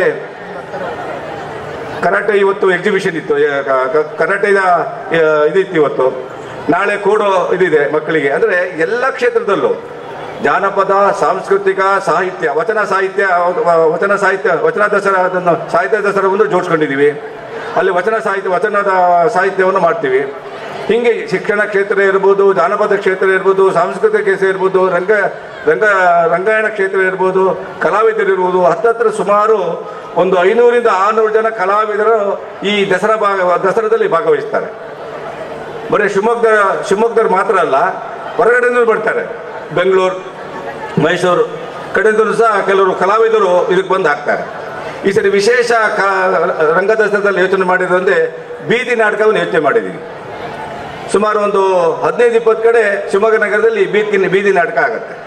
ಕರಾಟೆ ಇವತ್ತು ಎಕ್ಸಿಬಿಷನ್ ಇತ್ತು ಏ, ಕ- ಕ- ಕರಾಟೆದ ಆ, ಇದಿತ್ತು ಇವತ್ತು ನಾಳೆ ಕೂಡೋ ಇದಿದೆ ಮಕ್ಕಳಿಗೆ ಅಂದರೆ ಎಲ್ಲ ಕ್ಷೇತ್ರದಲ್ಲೂ ಜಾನಪದ ಸಾಂಸ್ಕೃತಿಕ ಸಾಹಿತ್ಯ ವಚನ ಸಾಹಿತ್ಯ ವ- ವಚನ ಸಾಹಿತ್ಯ ವಚನ ದಸರಾ ಅದನ್ನು ಸಾಹಿತ್ಯ ದಸರಾವನ್ನು ಜೋಡಿಸ್ಕೊಂಡಿದ್ದೀವಿ ಅಲ್ಲಿ ವಚನ ಸಾಹಿತ್ಯ ವಚನದ ಸಾಹಿತ್ಯವನ್ನು ಮಾಡ್ತೀವಿ ಹೀಗೆ ಶಿಕ್ಷಣ ಕ್ಷೇತ್ರ ಇರ್ಬೋದು ಜಾನಪದ ಕ್ಷೇತ್ರ ಇರ್ಬೋದು ಸಾಂಸ್ಕೃತಿಕ ಕ್ಷೇತ್ರ ಇರ್ಬೋದು ರಂಗ ರಂಗ ರಂಗಾಯಣ ಕ್ಷೇತ್ರ ಇರ್ಬೋದು ಕಲಾವಿದರು ಇರ್ಬೋದು ಹತ್ತತ್ರ ಸುಮಾರು ಒಂದು ಐನೂರಿಂದ ಆರುನೂರು ಜನ ಕಲಾವಿದರು ಈ ದಸರಾ ಭಾಗ ದಸರಾದಲ್ಲಿ ಭಾಗವಹಿಸ್ತಾರೆ ಬರೀ ಶಿವಮೊಗ್ಗ ಶಿವಮೊಗ್ಗದವ್ರು ಮಾತ್ರ ಅಲ್ಲ ಹೊರಗಡೆಯಿಂದ ಬರ್ತಾರೆ ಬೆಂಗಳೂರು ಮೈಸೂರು ಕಡೆಯಿಂದಲೂ ಸಹ ಕೆಲವರು ಕಲಾವಿದರು ಇದಕ್ಕೆ ಬಂದು ಹಾಕ್ತಾರೆ ಈ ಸರಿ ವಿಶೇಷ ಕ ರಂಗದಸರದಲ್ಲಿ ಯೋಚನೆ ಮಾಡಿರೋದ್ರೆ ಬೀದಿ ನಾಟಕವನ್ನು ಯೋಚನೆ ಮಾಡಿದ್ದೀವಿ ಸುಮಾರು ಒಂದು ಹದಿನೈದು ಇಪ್ಪತ್ತು ಕಡೆ ಶಿವಮೊಗ್ಗ ನಗರದಲ್ಲಿ ಬೀದಿ ಬೀದಿ ನಾಟಕ ಆಗುತ್ತೆ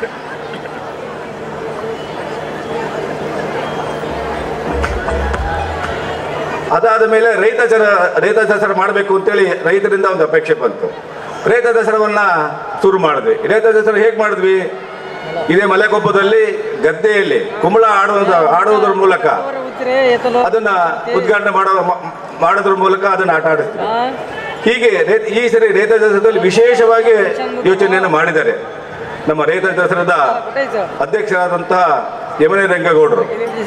ಅದಾದ ಮೇಲೆ ರೈತ ಜನ ರೈತ ದಸರಾ ಮಾಡಬೇಕು ಅಂತೇಳಿ ರೈತರಿಂದ ಒಂದು ಅಪೇಕ್ಷೆ ಬಂತು ರೈತ ದಸರಾವನ್ನ ಶುರು ಮಾಡಿದ್ವಿ ರೈತ ದಸರಾ ಹೇಗೆ ಮಾಡಿದ್ವಿ ಇದೇ ಮಲೆಕೊಪ್ಪದಲ್ಲಿ ಗದ್ದೆಯಲ್ಲಿ ಕುಂಬಳ ಆಡುವುದ ಆಡುವುದರ ಮೂಲಕ ಅದನ್ನ ಉದ್ಘಾಟನೆ ಮಾಡೋ ಮ- ಮಾಡೋದ್ರ ಮೂಲಕ ಅದನ್ನ ಆಟ ಆಡಿಸ್ತೀವಿ ಹೀಗೆ ರೇ- ಈ ಸರಿ ರೈತ ದಸರಾದಲ್ಲಿ ವಿಶೇಷವಾಗಿ ಯೋಚನೆಯನ್ನು ಮಾಡಿದ್ದಾರೆ ನಮ್ಮ ರೈತ ದಸರಾದ ಅಧ್ಯಕ್ಷರಾದಂತಹ ಯಮನೆ ರಂಗಗೌಡರು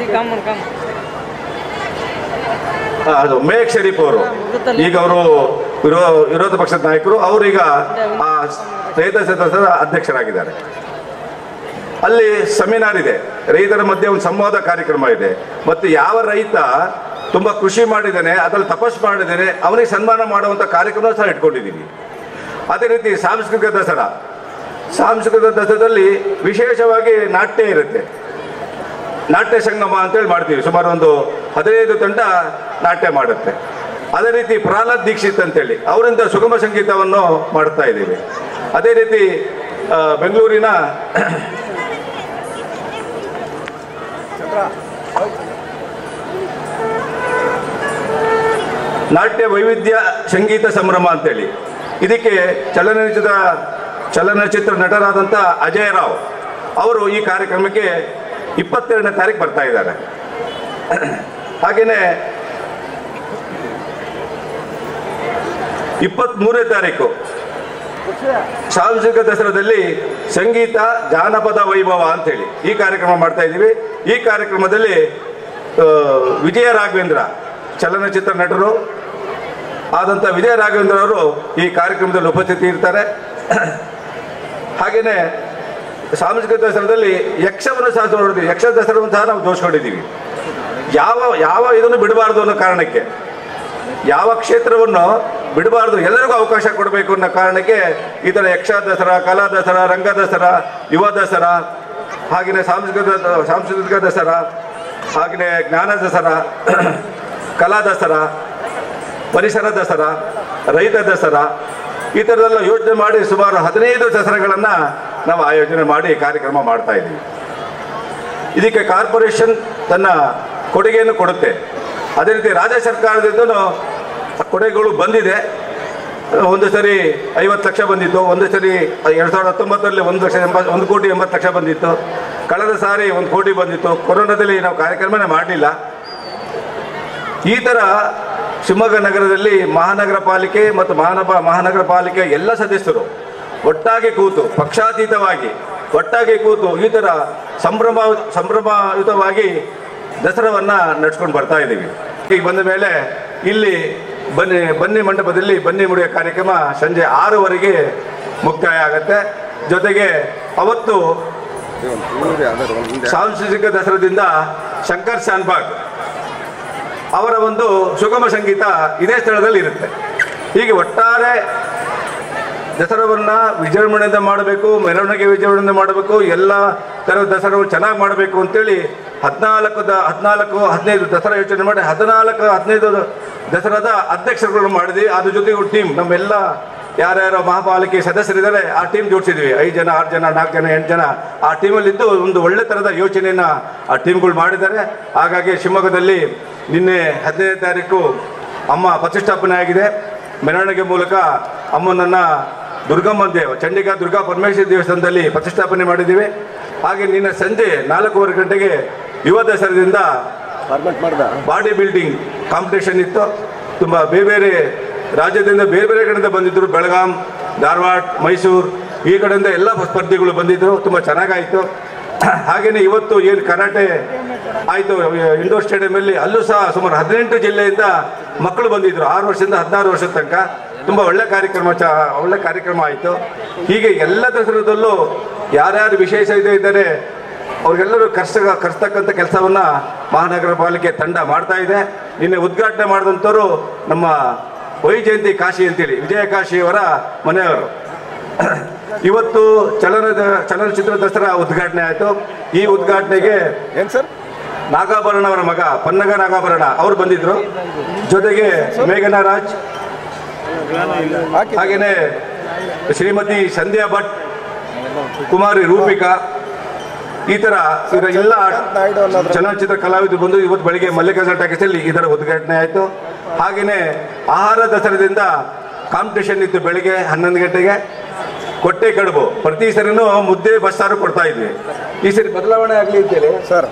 ಆ, ಅದು ಮೇಕ್ ಶರೀಫ್ ಅವರು ಈಗ ಅವರು ವಿರೋ ವಿರೋಧ ಪಕ್ಷದ ನಾಯಕರು ಅವರೀಗ ಆ ರೈತ ಸದಸ್ಯರ ಅಧ್ಯಕ್ಷರಾಗಿದ್ದಾರೆ ಅಲ್ಲಿ ಸೆಮಿನಾರ್ ಇದೆ ರೈತರ ಮಧ್ಯೆ ಒಂದು ಸಂವಾದ ಕಾರ್ಯಕ್ರಮ ಇದೆ ಮತ್ತು ಯಾವ ರೈತ ತುಂಬ ಕೃಷಿ ಮಾಡಿದ್ದಾನೆ ಅದರಲ್ಲಿ ತಪಸ್ ಮಾಡಿದ್ದಾನೆ ಅವನಿಗೆ ಸನ್ಮಾನ ಮಾಡುವಂಥ ಕಾರ್ಯಕ್ರಮ ಸಹ ಇಟ್ಕೊಂಡಿದ್ದೀವಿ ಅದೇ ರೀತಿ ಸಾಂಸ್ಕೃತಿಕ ದಸರಾ ಸಾಂಸ್ಕೃತಿಕ ದಸರಾದಲ್ಲಿ ವಿಶೇಷವಾಗಿ ನಾಟ್ಯ ಇರುತ್ತೆ ನಾಟ್ಯ ಸಂಗಮ ಅಂತೇಳಿ ಮಾಡ್ತೀವಿ ಸುಮಾರು ಒಂದು ಹದಿನೈದು ತಂಡ ನಾಟ್ಯ ಮಾಡುತ್ತೆ ಅದೇ ರೀತಿ ಪ್ರಹ್ಲಾದ್ ದೀಕ್ಷಿತ್ ಅಂತೇಳಿ ಅವರಿಂದ ಸುಗಮ ಸಂಗೀತವನ್ನು ಮಾಡ್ತಾ ಇದ್ದೀವಿ ಅದೇ ರೀತಿ ಆ, ಬೆಂಗಳೂರಿನ ನಾಟ್ಯ ವೈವಿಧ್ಯ ಸಂಗೀತ ಸಂಭ್ರಮ ಅಂತೇಳಿ ಇದಕ್ಕೆ ಚಲನಚಿತ್ರ ಚಲನಚಿತ್ರ ನಟರಾದಂಥ ಅಜಯ್ ರಾವ್ ಅವರು ಈ ಕಾರ್ಯಕ್ರಮಕ್ಕೆ ಇಪ್ಪತ್ತೆರಡನೇ ತಾರೀಕು ಬರ್ತಾ ಇದ್ದಾರೆ ಹಾಗೆಯೇ ಇಪ್ಪತ್ತ್ಮೂರನೇ ತಾರೀಕು ಸಾಂಸ್ಕೃತಿಕ ದಸರಾದಲ್ಲಿ ಸಂಗೀತ ಜಾನಪದ ವೈಭವ ಅಂತೇಳಿ ಈ ಕಾರ್ಯಕ್ರಮ ಮಾಡ್ತಾ ಇದ್ದೀವಿ ಈ ಕಾರ್ಯಕ್ರಮದಲ್ಲಿ ಆ, ವಿಜಯ ರಾಘವೇಂದ್ರ ಚಲನಚಿತ್ರ ನಟರು ಆದಂಥ ವಿಜಯ ರಾಘವೇಂದ್ರ ಅವರು ಈ ಕಾರ್ಯಕ್ರಮದಲ್ಲಿ ಉಪಸ್ಥಿತಿ ಇರ್ತಾರೆ ಹಾಗೆಯೇ ಸಾಂಸ್ಕೃತಿಕ ದಸರಾದಲ್ಲಿ ಯಕ್ಷವನ್ನು ಸಹ ನೋಡಿದ್ವಿ ಯಕ್ಷ ದಸರಾವನ್ನು ಸಹ ನಾವು ಜೋಡಿಸ್ಕೊಂಡಿದ್ದೀವಿ ಯಾವ ಯಾವ ಇದನ್ನು ಬಿಡಬಾರ್ದು ಅನ್ನೋ ಕಾರಣಕ್ಕೆ ಯಾವ ಕ್ಷೇತ್ರವನ್ನು ಬಿಡಬಾರ್ದು ಎಲ್ಲರಿಗೂ ಅವಕಾಶ ಕೊಡಬೇಕು ಅನ್ನೋ ಕಾರಣಕ್ಕೆ ಈ ಥರ ಯಕ್ಷ ದಸರಾ ಕಲಾ ದಸರಾ ರಂಗ ದಸರಾ ಯುವ ದಸರಾ ಹಾಗೆಯೇ ಸಾಂಸ್ಕೃತಿಕ ಸಾಂಸ್ಕೃತಿಕ ದಸರಾ ಹಾಗೆಯೇ ಜ್ಞಾನ ದಸರಾ ಕಲಾ ದಸರಾ ಪರಿಸರ ದಸರಾ ರೈತ ದಸರಾ ಈ ಥರದೆಲ್ಲ ಯೋಚನೆ ಮಾಡಿ ಸುಮಾರು ಹದಿನೈದು ದಸರಾಗಳನ್ನು ನಾವು ಆಯೋಜನೆ ಮಾಡಿ ಕಾರ್ಯಕ್ರಮ ಮಾಡ್ತಾ ಇದ್ದೀವಿ ಇದಕ್ಕೆ ಕಾರ್ಪೊರೇಷನ್ ತನ್ನ ಕೊಡುಗೆಯನ್ನು ಕೊಡುತ್ತೆ ಅದೇ ರೀತಿ ರಾಜ್ಯ ಸರ್ಕಾರದಿಂದಲೂ ಕೊಡುಗೆಗಳು ಬಂದಿದೆ ಒಂದು ಸರಿ ಐವತ್ತು ಲಕ್ಷ ಬಂದಿತ್ತು ಒಂದು ಸರಿ ಎರಡು ಸಾವಿರದ ಹತ್ತೊಂಬತ್ತರಲ್ಲಿ ಒಂದು ಲಕ್ಷ ಎಂಬತ್ತು ಒಂದು ಕೋಟಿ ಎಂಬತ್ತು ಲಕ್ಷ ಬಂದಿತ್ತು ಕಳೆದ ಸಾರಿ ಒಂದು ಕೋಟಿ ಬಂದಿತ್ತು ಕೊರೋನಾದಲ್ಲಿ ನಾವು ಕಾರ್ಯಕ್ರಮನೇ ಮಾಡಲಿಲ್ಲ ಈ ಥರ ಶಿವಮೊಗ್ಗ ನಗರದಲ್ಲಿ ಮಹಾನಗರ ಪಾಲಿಕೆ ಮತ್ತು ಮಹಾನಪ ಮಹಾನಗರ ಪಾಲಿಕೆ ಎಲ್ಲ ಸದಸ್ಯರು ಒಟ್ಟಾಗಿ ಕೂತು ಪಕ್ಷಾತೀತವಾಗಿ ಒಟ್ಟಾಗಿ ಕೂತು ಈ ಥರ ಸಂಭ್ರಮ ಸಂಭ್ರಮಯುತವಾಗಿ ದಸರಾವನ್ನು ನಡ್ಸ್ಕೊಂಡು ಬರ್ತಾ ಇದ್ದೀವಿ ಈಗ ಬಂದ ಮೇಲೆ ಇಲ್ಲಿ ಬನ್ನಿ ಬನ್ನಿ ಮಂಟಪದಲ್ಲಿ ಬನ್ನಿ ಮುಡಿಯೋ ಕಾರ್ಯಕ್ರಮ ಸಂಜೆ ಆರೂವರೆಗೆ ಮುಕ್ತಾಯ ಆಗುತ್ತೆ ಜೊತೆಗೆ ಅವತ್ತು ಸಾಂಸ್ಕೃತಿಕ ದಸರಾದಿಂದ ಶಂಕರ್ ಶಾನ್ಬಾಗ್ ಅವರ ಒಂದು ಸುಗಮ ಸಂಗೀತ ಇದೇ ಸ್ಥಳದಲ್ಲಿ ಇರುತ್ತೆ ಹೀಗೆ ಒಟ್ಟಾರೆ ದಸರಾವನ್ನ ವಿಜೃಂಭಣೆಯಿಂದ ಮಾಡಬೇಕು ಮೆರವಣಿಗೆ ವಿಜೃಂಭಣೆಯಿಂದ ಮಾಡಬೇಕು ಎಲ್ಲ ಥರದ ದಸರಾವು ಚೆನ್ನಾಗಿ ಮಾಡಬೇಕು ಅಂತೇಳಿ ಹದಿನಾಲ್ಕು ದ ಹದಿನಾಲ್ಕು ಹದಿನೈದು ದಸರಾ ಯೋಚನೆ ಮಾಡಿ ಹದಿನಾಲ್ಕು ಹದಿನೈದು ದಸರಾದ ಅಧ್ಯಕ್ಷರುಗಳನ್ನು ಮಾಡಿದ್ವಿ ಅದ್ರ ಜೊತೆಗೆ ಟೀಮ್ ನಮ್ಮೆಲ್ಲ ಯಾರ್ಯಾರು ಮಹಾಪಾಲಿಕೆ ಸದಸ್ಯರಿದ್ದಾರೆ ಆ ಟೀಮ್ ಜೋಡಿಸಿದ್ವಿ ಐದು ಜನ ಆರು ಜನ ನಾಲ್ಕು ಜನ ಎಂಟು ಜನ ಆ ಟೀಮಲ್ಲಿದ್ದು ಒಂದು ಒಳ್ಳೆ ಥರದ ಯೋಚನೆಯನ್ನು ಆ ಟೀಮ್ಗಳು ಮಾಡಿದ್ದಾರೆ ಹಾಗಾಗಿ ಶಿವಮೊಗ್ಗದಲ್ಲಿ ನಿನ್ನೆ ಹದಿನೈದು ತಾರೀಕು ಅಮ್ಮ ಪ್ರತಿಷ್ಠಾಪನೆ ಆಗಿದೆ ಮೆರವಣಿಗೆ ಮೂಲಕ ಅಮ್ಮನನ್ನು ದುರ್ಗಮ್ಮ ದೇವ ಚಂಡಿಕಾ ದುರ್ಗಾ ಪರಮೇಶ್ವರಿ ದೇವಸ್ಥಾನದಲ್ಲಿ ಪ್ರತಿಷ್ಠಾಪನೆ ಮಾಡಿದ್ದೀವಿ ಹಾಗೆ ನಿನ್ನೆ ಸಂಜೆ ನಾಲ್ಕೂವರೆ ಗಂಟೆಗೆ ಯುವ ದಸರಾದಿಂದ ಬಾಡಿ ಬಿಲ್ಡಿಂಗ್ ಕಾಂಪಿಟೇಷನ್ ಇತ್ತು ತುಂಬ ಬೇರೆ ಬೇರೆ ರಾಜ್ಯದಿಂದ ಬೇರೆ ಬೇರೆ ಕಡೆಯಿಂದ ಬಂದಿದ್ದರು ಬೆಳಗಾಂ ಧಾರವಾಡ ಮೈಸೂರು ಈ ಕಡೆಯಿಂದ ಎಲ್ಲ ಸ್ಪರ್ಧಿಗಳು ಬಂದಿದ್ದರು ತುಂಬ ಚೆನ್ನಾಗಾಯಿತು ಹಾಗೆಯೇ ಇವತ್ತು ಏನು ಕರಾಟೆ ಆಯಿತು ಇಂಡೋರ್ ಸ್ಟೇಡಿಯಮಲ್ಲಿ ಅಲ್ಲೂ ಸಹ ಸುಮಾರು ಹದಿನೆಂಟು ಜಿಲ್ಲೆಯಿಂದ ಮಕ್ಕಳು ಬಂದಿದ್ದರು ಆರು ವರ್ಷದಿಂದ ಹದಿನಾರು ವರ್ಷದ ತನಕ ತುಂಬ ಒಳ್ಳೆ ಕಾರ್ಯಕ್ರಮ ಚ ಒಳ್ಳೆ ಕಾರ್ಯಕ್ರಮ ಆಯಿತು ಹೀಗೆ ಎಲ್ಲ ದಸರಾದಲ್ಲೂ ಯಾರ್ಯಾರು ವಿಶೇಷ ಇದೆ ಇದ್ದಾರೆ ಅವ್ರಿಗೆಲ್ಲರೂ ಕಷ್ಟ ಕರ್ತಕ್ಕಂಥ ಕೆಲಸವನ್ನ ಮಹಾನಗರ ಪಾಲಿಕೆ ತಂಡ ಮಾಡ್ತಾ ಇದೆ ನಿನ್ನೆ ಉದ್ಘಾಟನೆ ಮಾಡಿದಂಥವ್ರು ನಮ್ಮ ವೈಜಯಂತಿ ಕಾಶಿ ಅಂತೇಳಿ ವಿಜಯ ಕಾಶಿಯವರ ಮನೆಯವರು ಇವತ್ತು ಚಲನ ಚಲನಚಿತ್ರ ದಸರಾ ಉದ್ಘಾಟನೆ ಆಯಿತು ಈ ಉದ್ಘಾಟನೆಗೆ ಏನ್ ಸರ್ ನಾಗಾಭರಣ ಅವರ ಮಗ ಪನ್ನಗ ನಾಗಾಭರಣ ಅವರು ಬಂದಿದ್ರು ಜೊತೆಗೆ ಮೇಘನಾ ರಾಜ್ ಹಾಗೇನೆ ಶ್ರೀಮತಿ ಸಂಧ್ಯಾ ಭಟ್ ಕುಮಾರಿ ರೂಪಿಕಾ ಈ ತರ ಇವರ ಎಲ್ಲ ಚಲನಚಿತ್ರ ಕಲಾವಿದರು ಬಂದು ಇವತ್ತು ಬೆಳಿಗ್ಗೆ ಮಲ್ಲಿಕಾರ್ಜುನ ಟಾಕೀಸಲ್ಲಿ ಇದರ ಉದ್ಘಾಟನೆ ಆಯಿತು ಹಾಗೆಯೇ ಆಹಾರ ದಸರಾದಿಂದ ಕಾಂಪಿಟೇಷನ್ ಇತ್ತು ಬೆಳಿಗ್ಗೆ ಹನ್ನೊಂದು ಗಂಟೆಗೆ ಕೊಟ್ಟೆ ಕಡುಬು ಪ್ರತಿ ಸರಿನೂ ಮುದ್ದೆ ಬಸ್ಸಾರು ಕೊಡ್ತಾ ಇದ್ವಿ ಈ ಸರಿ ಬದಲಾವಣೆ ಆಗಲಿ ಅಂತೇಳಿ ಸರ್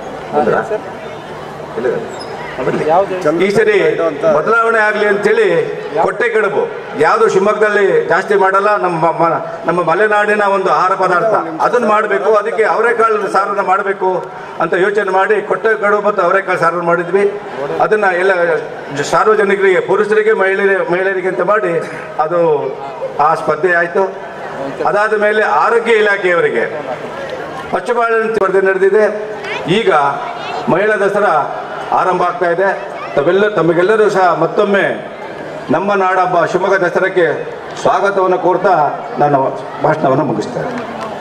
ಈ ಸರಿ ಬದಲಾವಣೆ ಆಗಲಿ ಅಂತೇಳಿ ಕೊಟ್ಟೆ ಕಡುಬು ಯಾವುದು ಶಿವಮೊಗ್ಗದಲ್ಲಿ ಜಾಸ್ತಿ ಮಾಡಲ್ಲ ನಮ್ಮ ಮ- ನಮ್ಮ ಮಲೆನಾಡಿನ ಒಂದು ಆಹಾರ ಪದಾರ್ಥ ಅದನ್ನು ಮಾಡಬೇಕು ಅದಕ್ಕೆ ಅವರೆಕಾಳು ಸಾರನ್ನು ಮಾಡಬೇಕು ಅಂತ ಯೋಚನೆ ಮಾಡಿ ಕೊಟ್ಟೆ ಕಡುಬು ಮತ್ತು ಅವರೆಕಾಳು ಸಾರನ್ನು ಮಾಡಿದ್ವಿ ಅದನ್ನ ಎಲ್ಲ ಜ- ಸಾರ್ವಜನಿಕರಿಗೆ ಪುರುಷರಿಗೆ ಮಹಿಳೆಯರಿಗೆ ಮಹಿಳೆಯರಿಗೆ ಅಂತ ಮಾಡಿ ಅದು ಆ ಸ್ಪರ್ಧೆ ಆಯಿತು ಅದಾದ ಮೇಲೆ ಆರೋಗ್ಯ ಇಲಾಖೆಯವರಿಗೆ ಪಚ್ಚಬಾಳೆಹಣ್ಣು ಸ್ಪರ್ಧೆ ನಡೆದಿದೆ ಈಗ ಮಹಿಳಾ ದಸರಾ ಆರಂಭ ಆಗ್ತಾ ಇದೆ ತಾವೆಲ್ಲ ತಮಗೆಲ್ಲರೂ ಸಹ ಮತ್ತೊಮ್ಮೆ ನಮ್ಮ ನಾಡಹಬ್ಬ ಶಿವಮೊಗ್ಗ ದಸರಾಕ್ಕೆ ಸ್ವಾಗತವನ್ನು ಕೋರ್ತಾ ನನ್ನ ಭಾಷಣವನ್ನು ಮುಗಿಸ್ತೇನೆ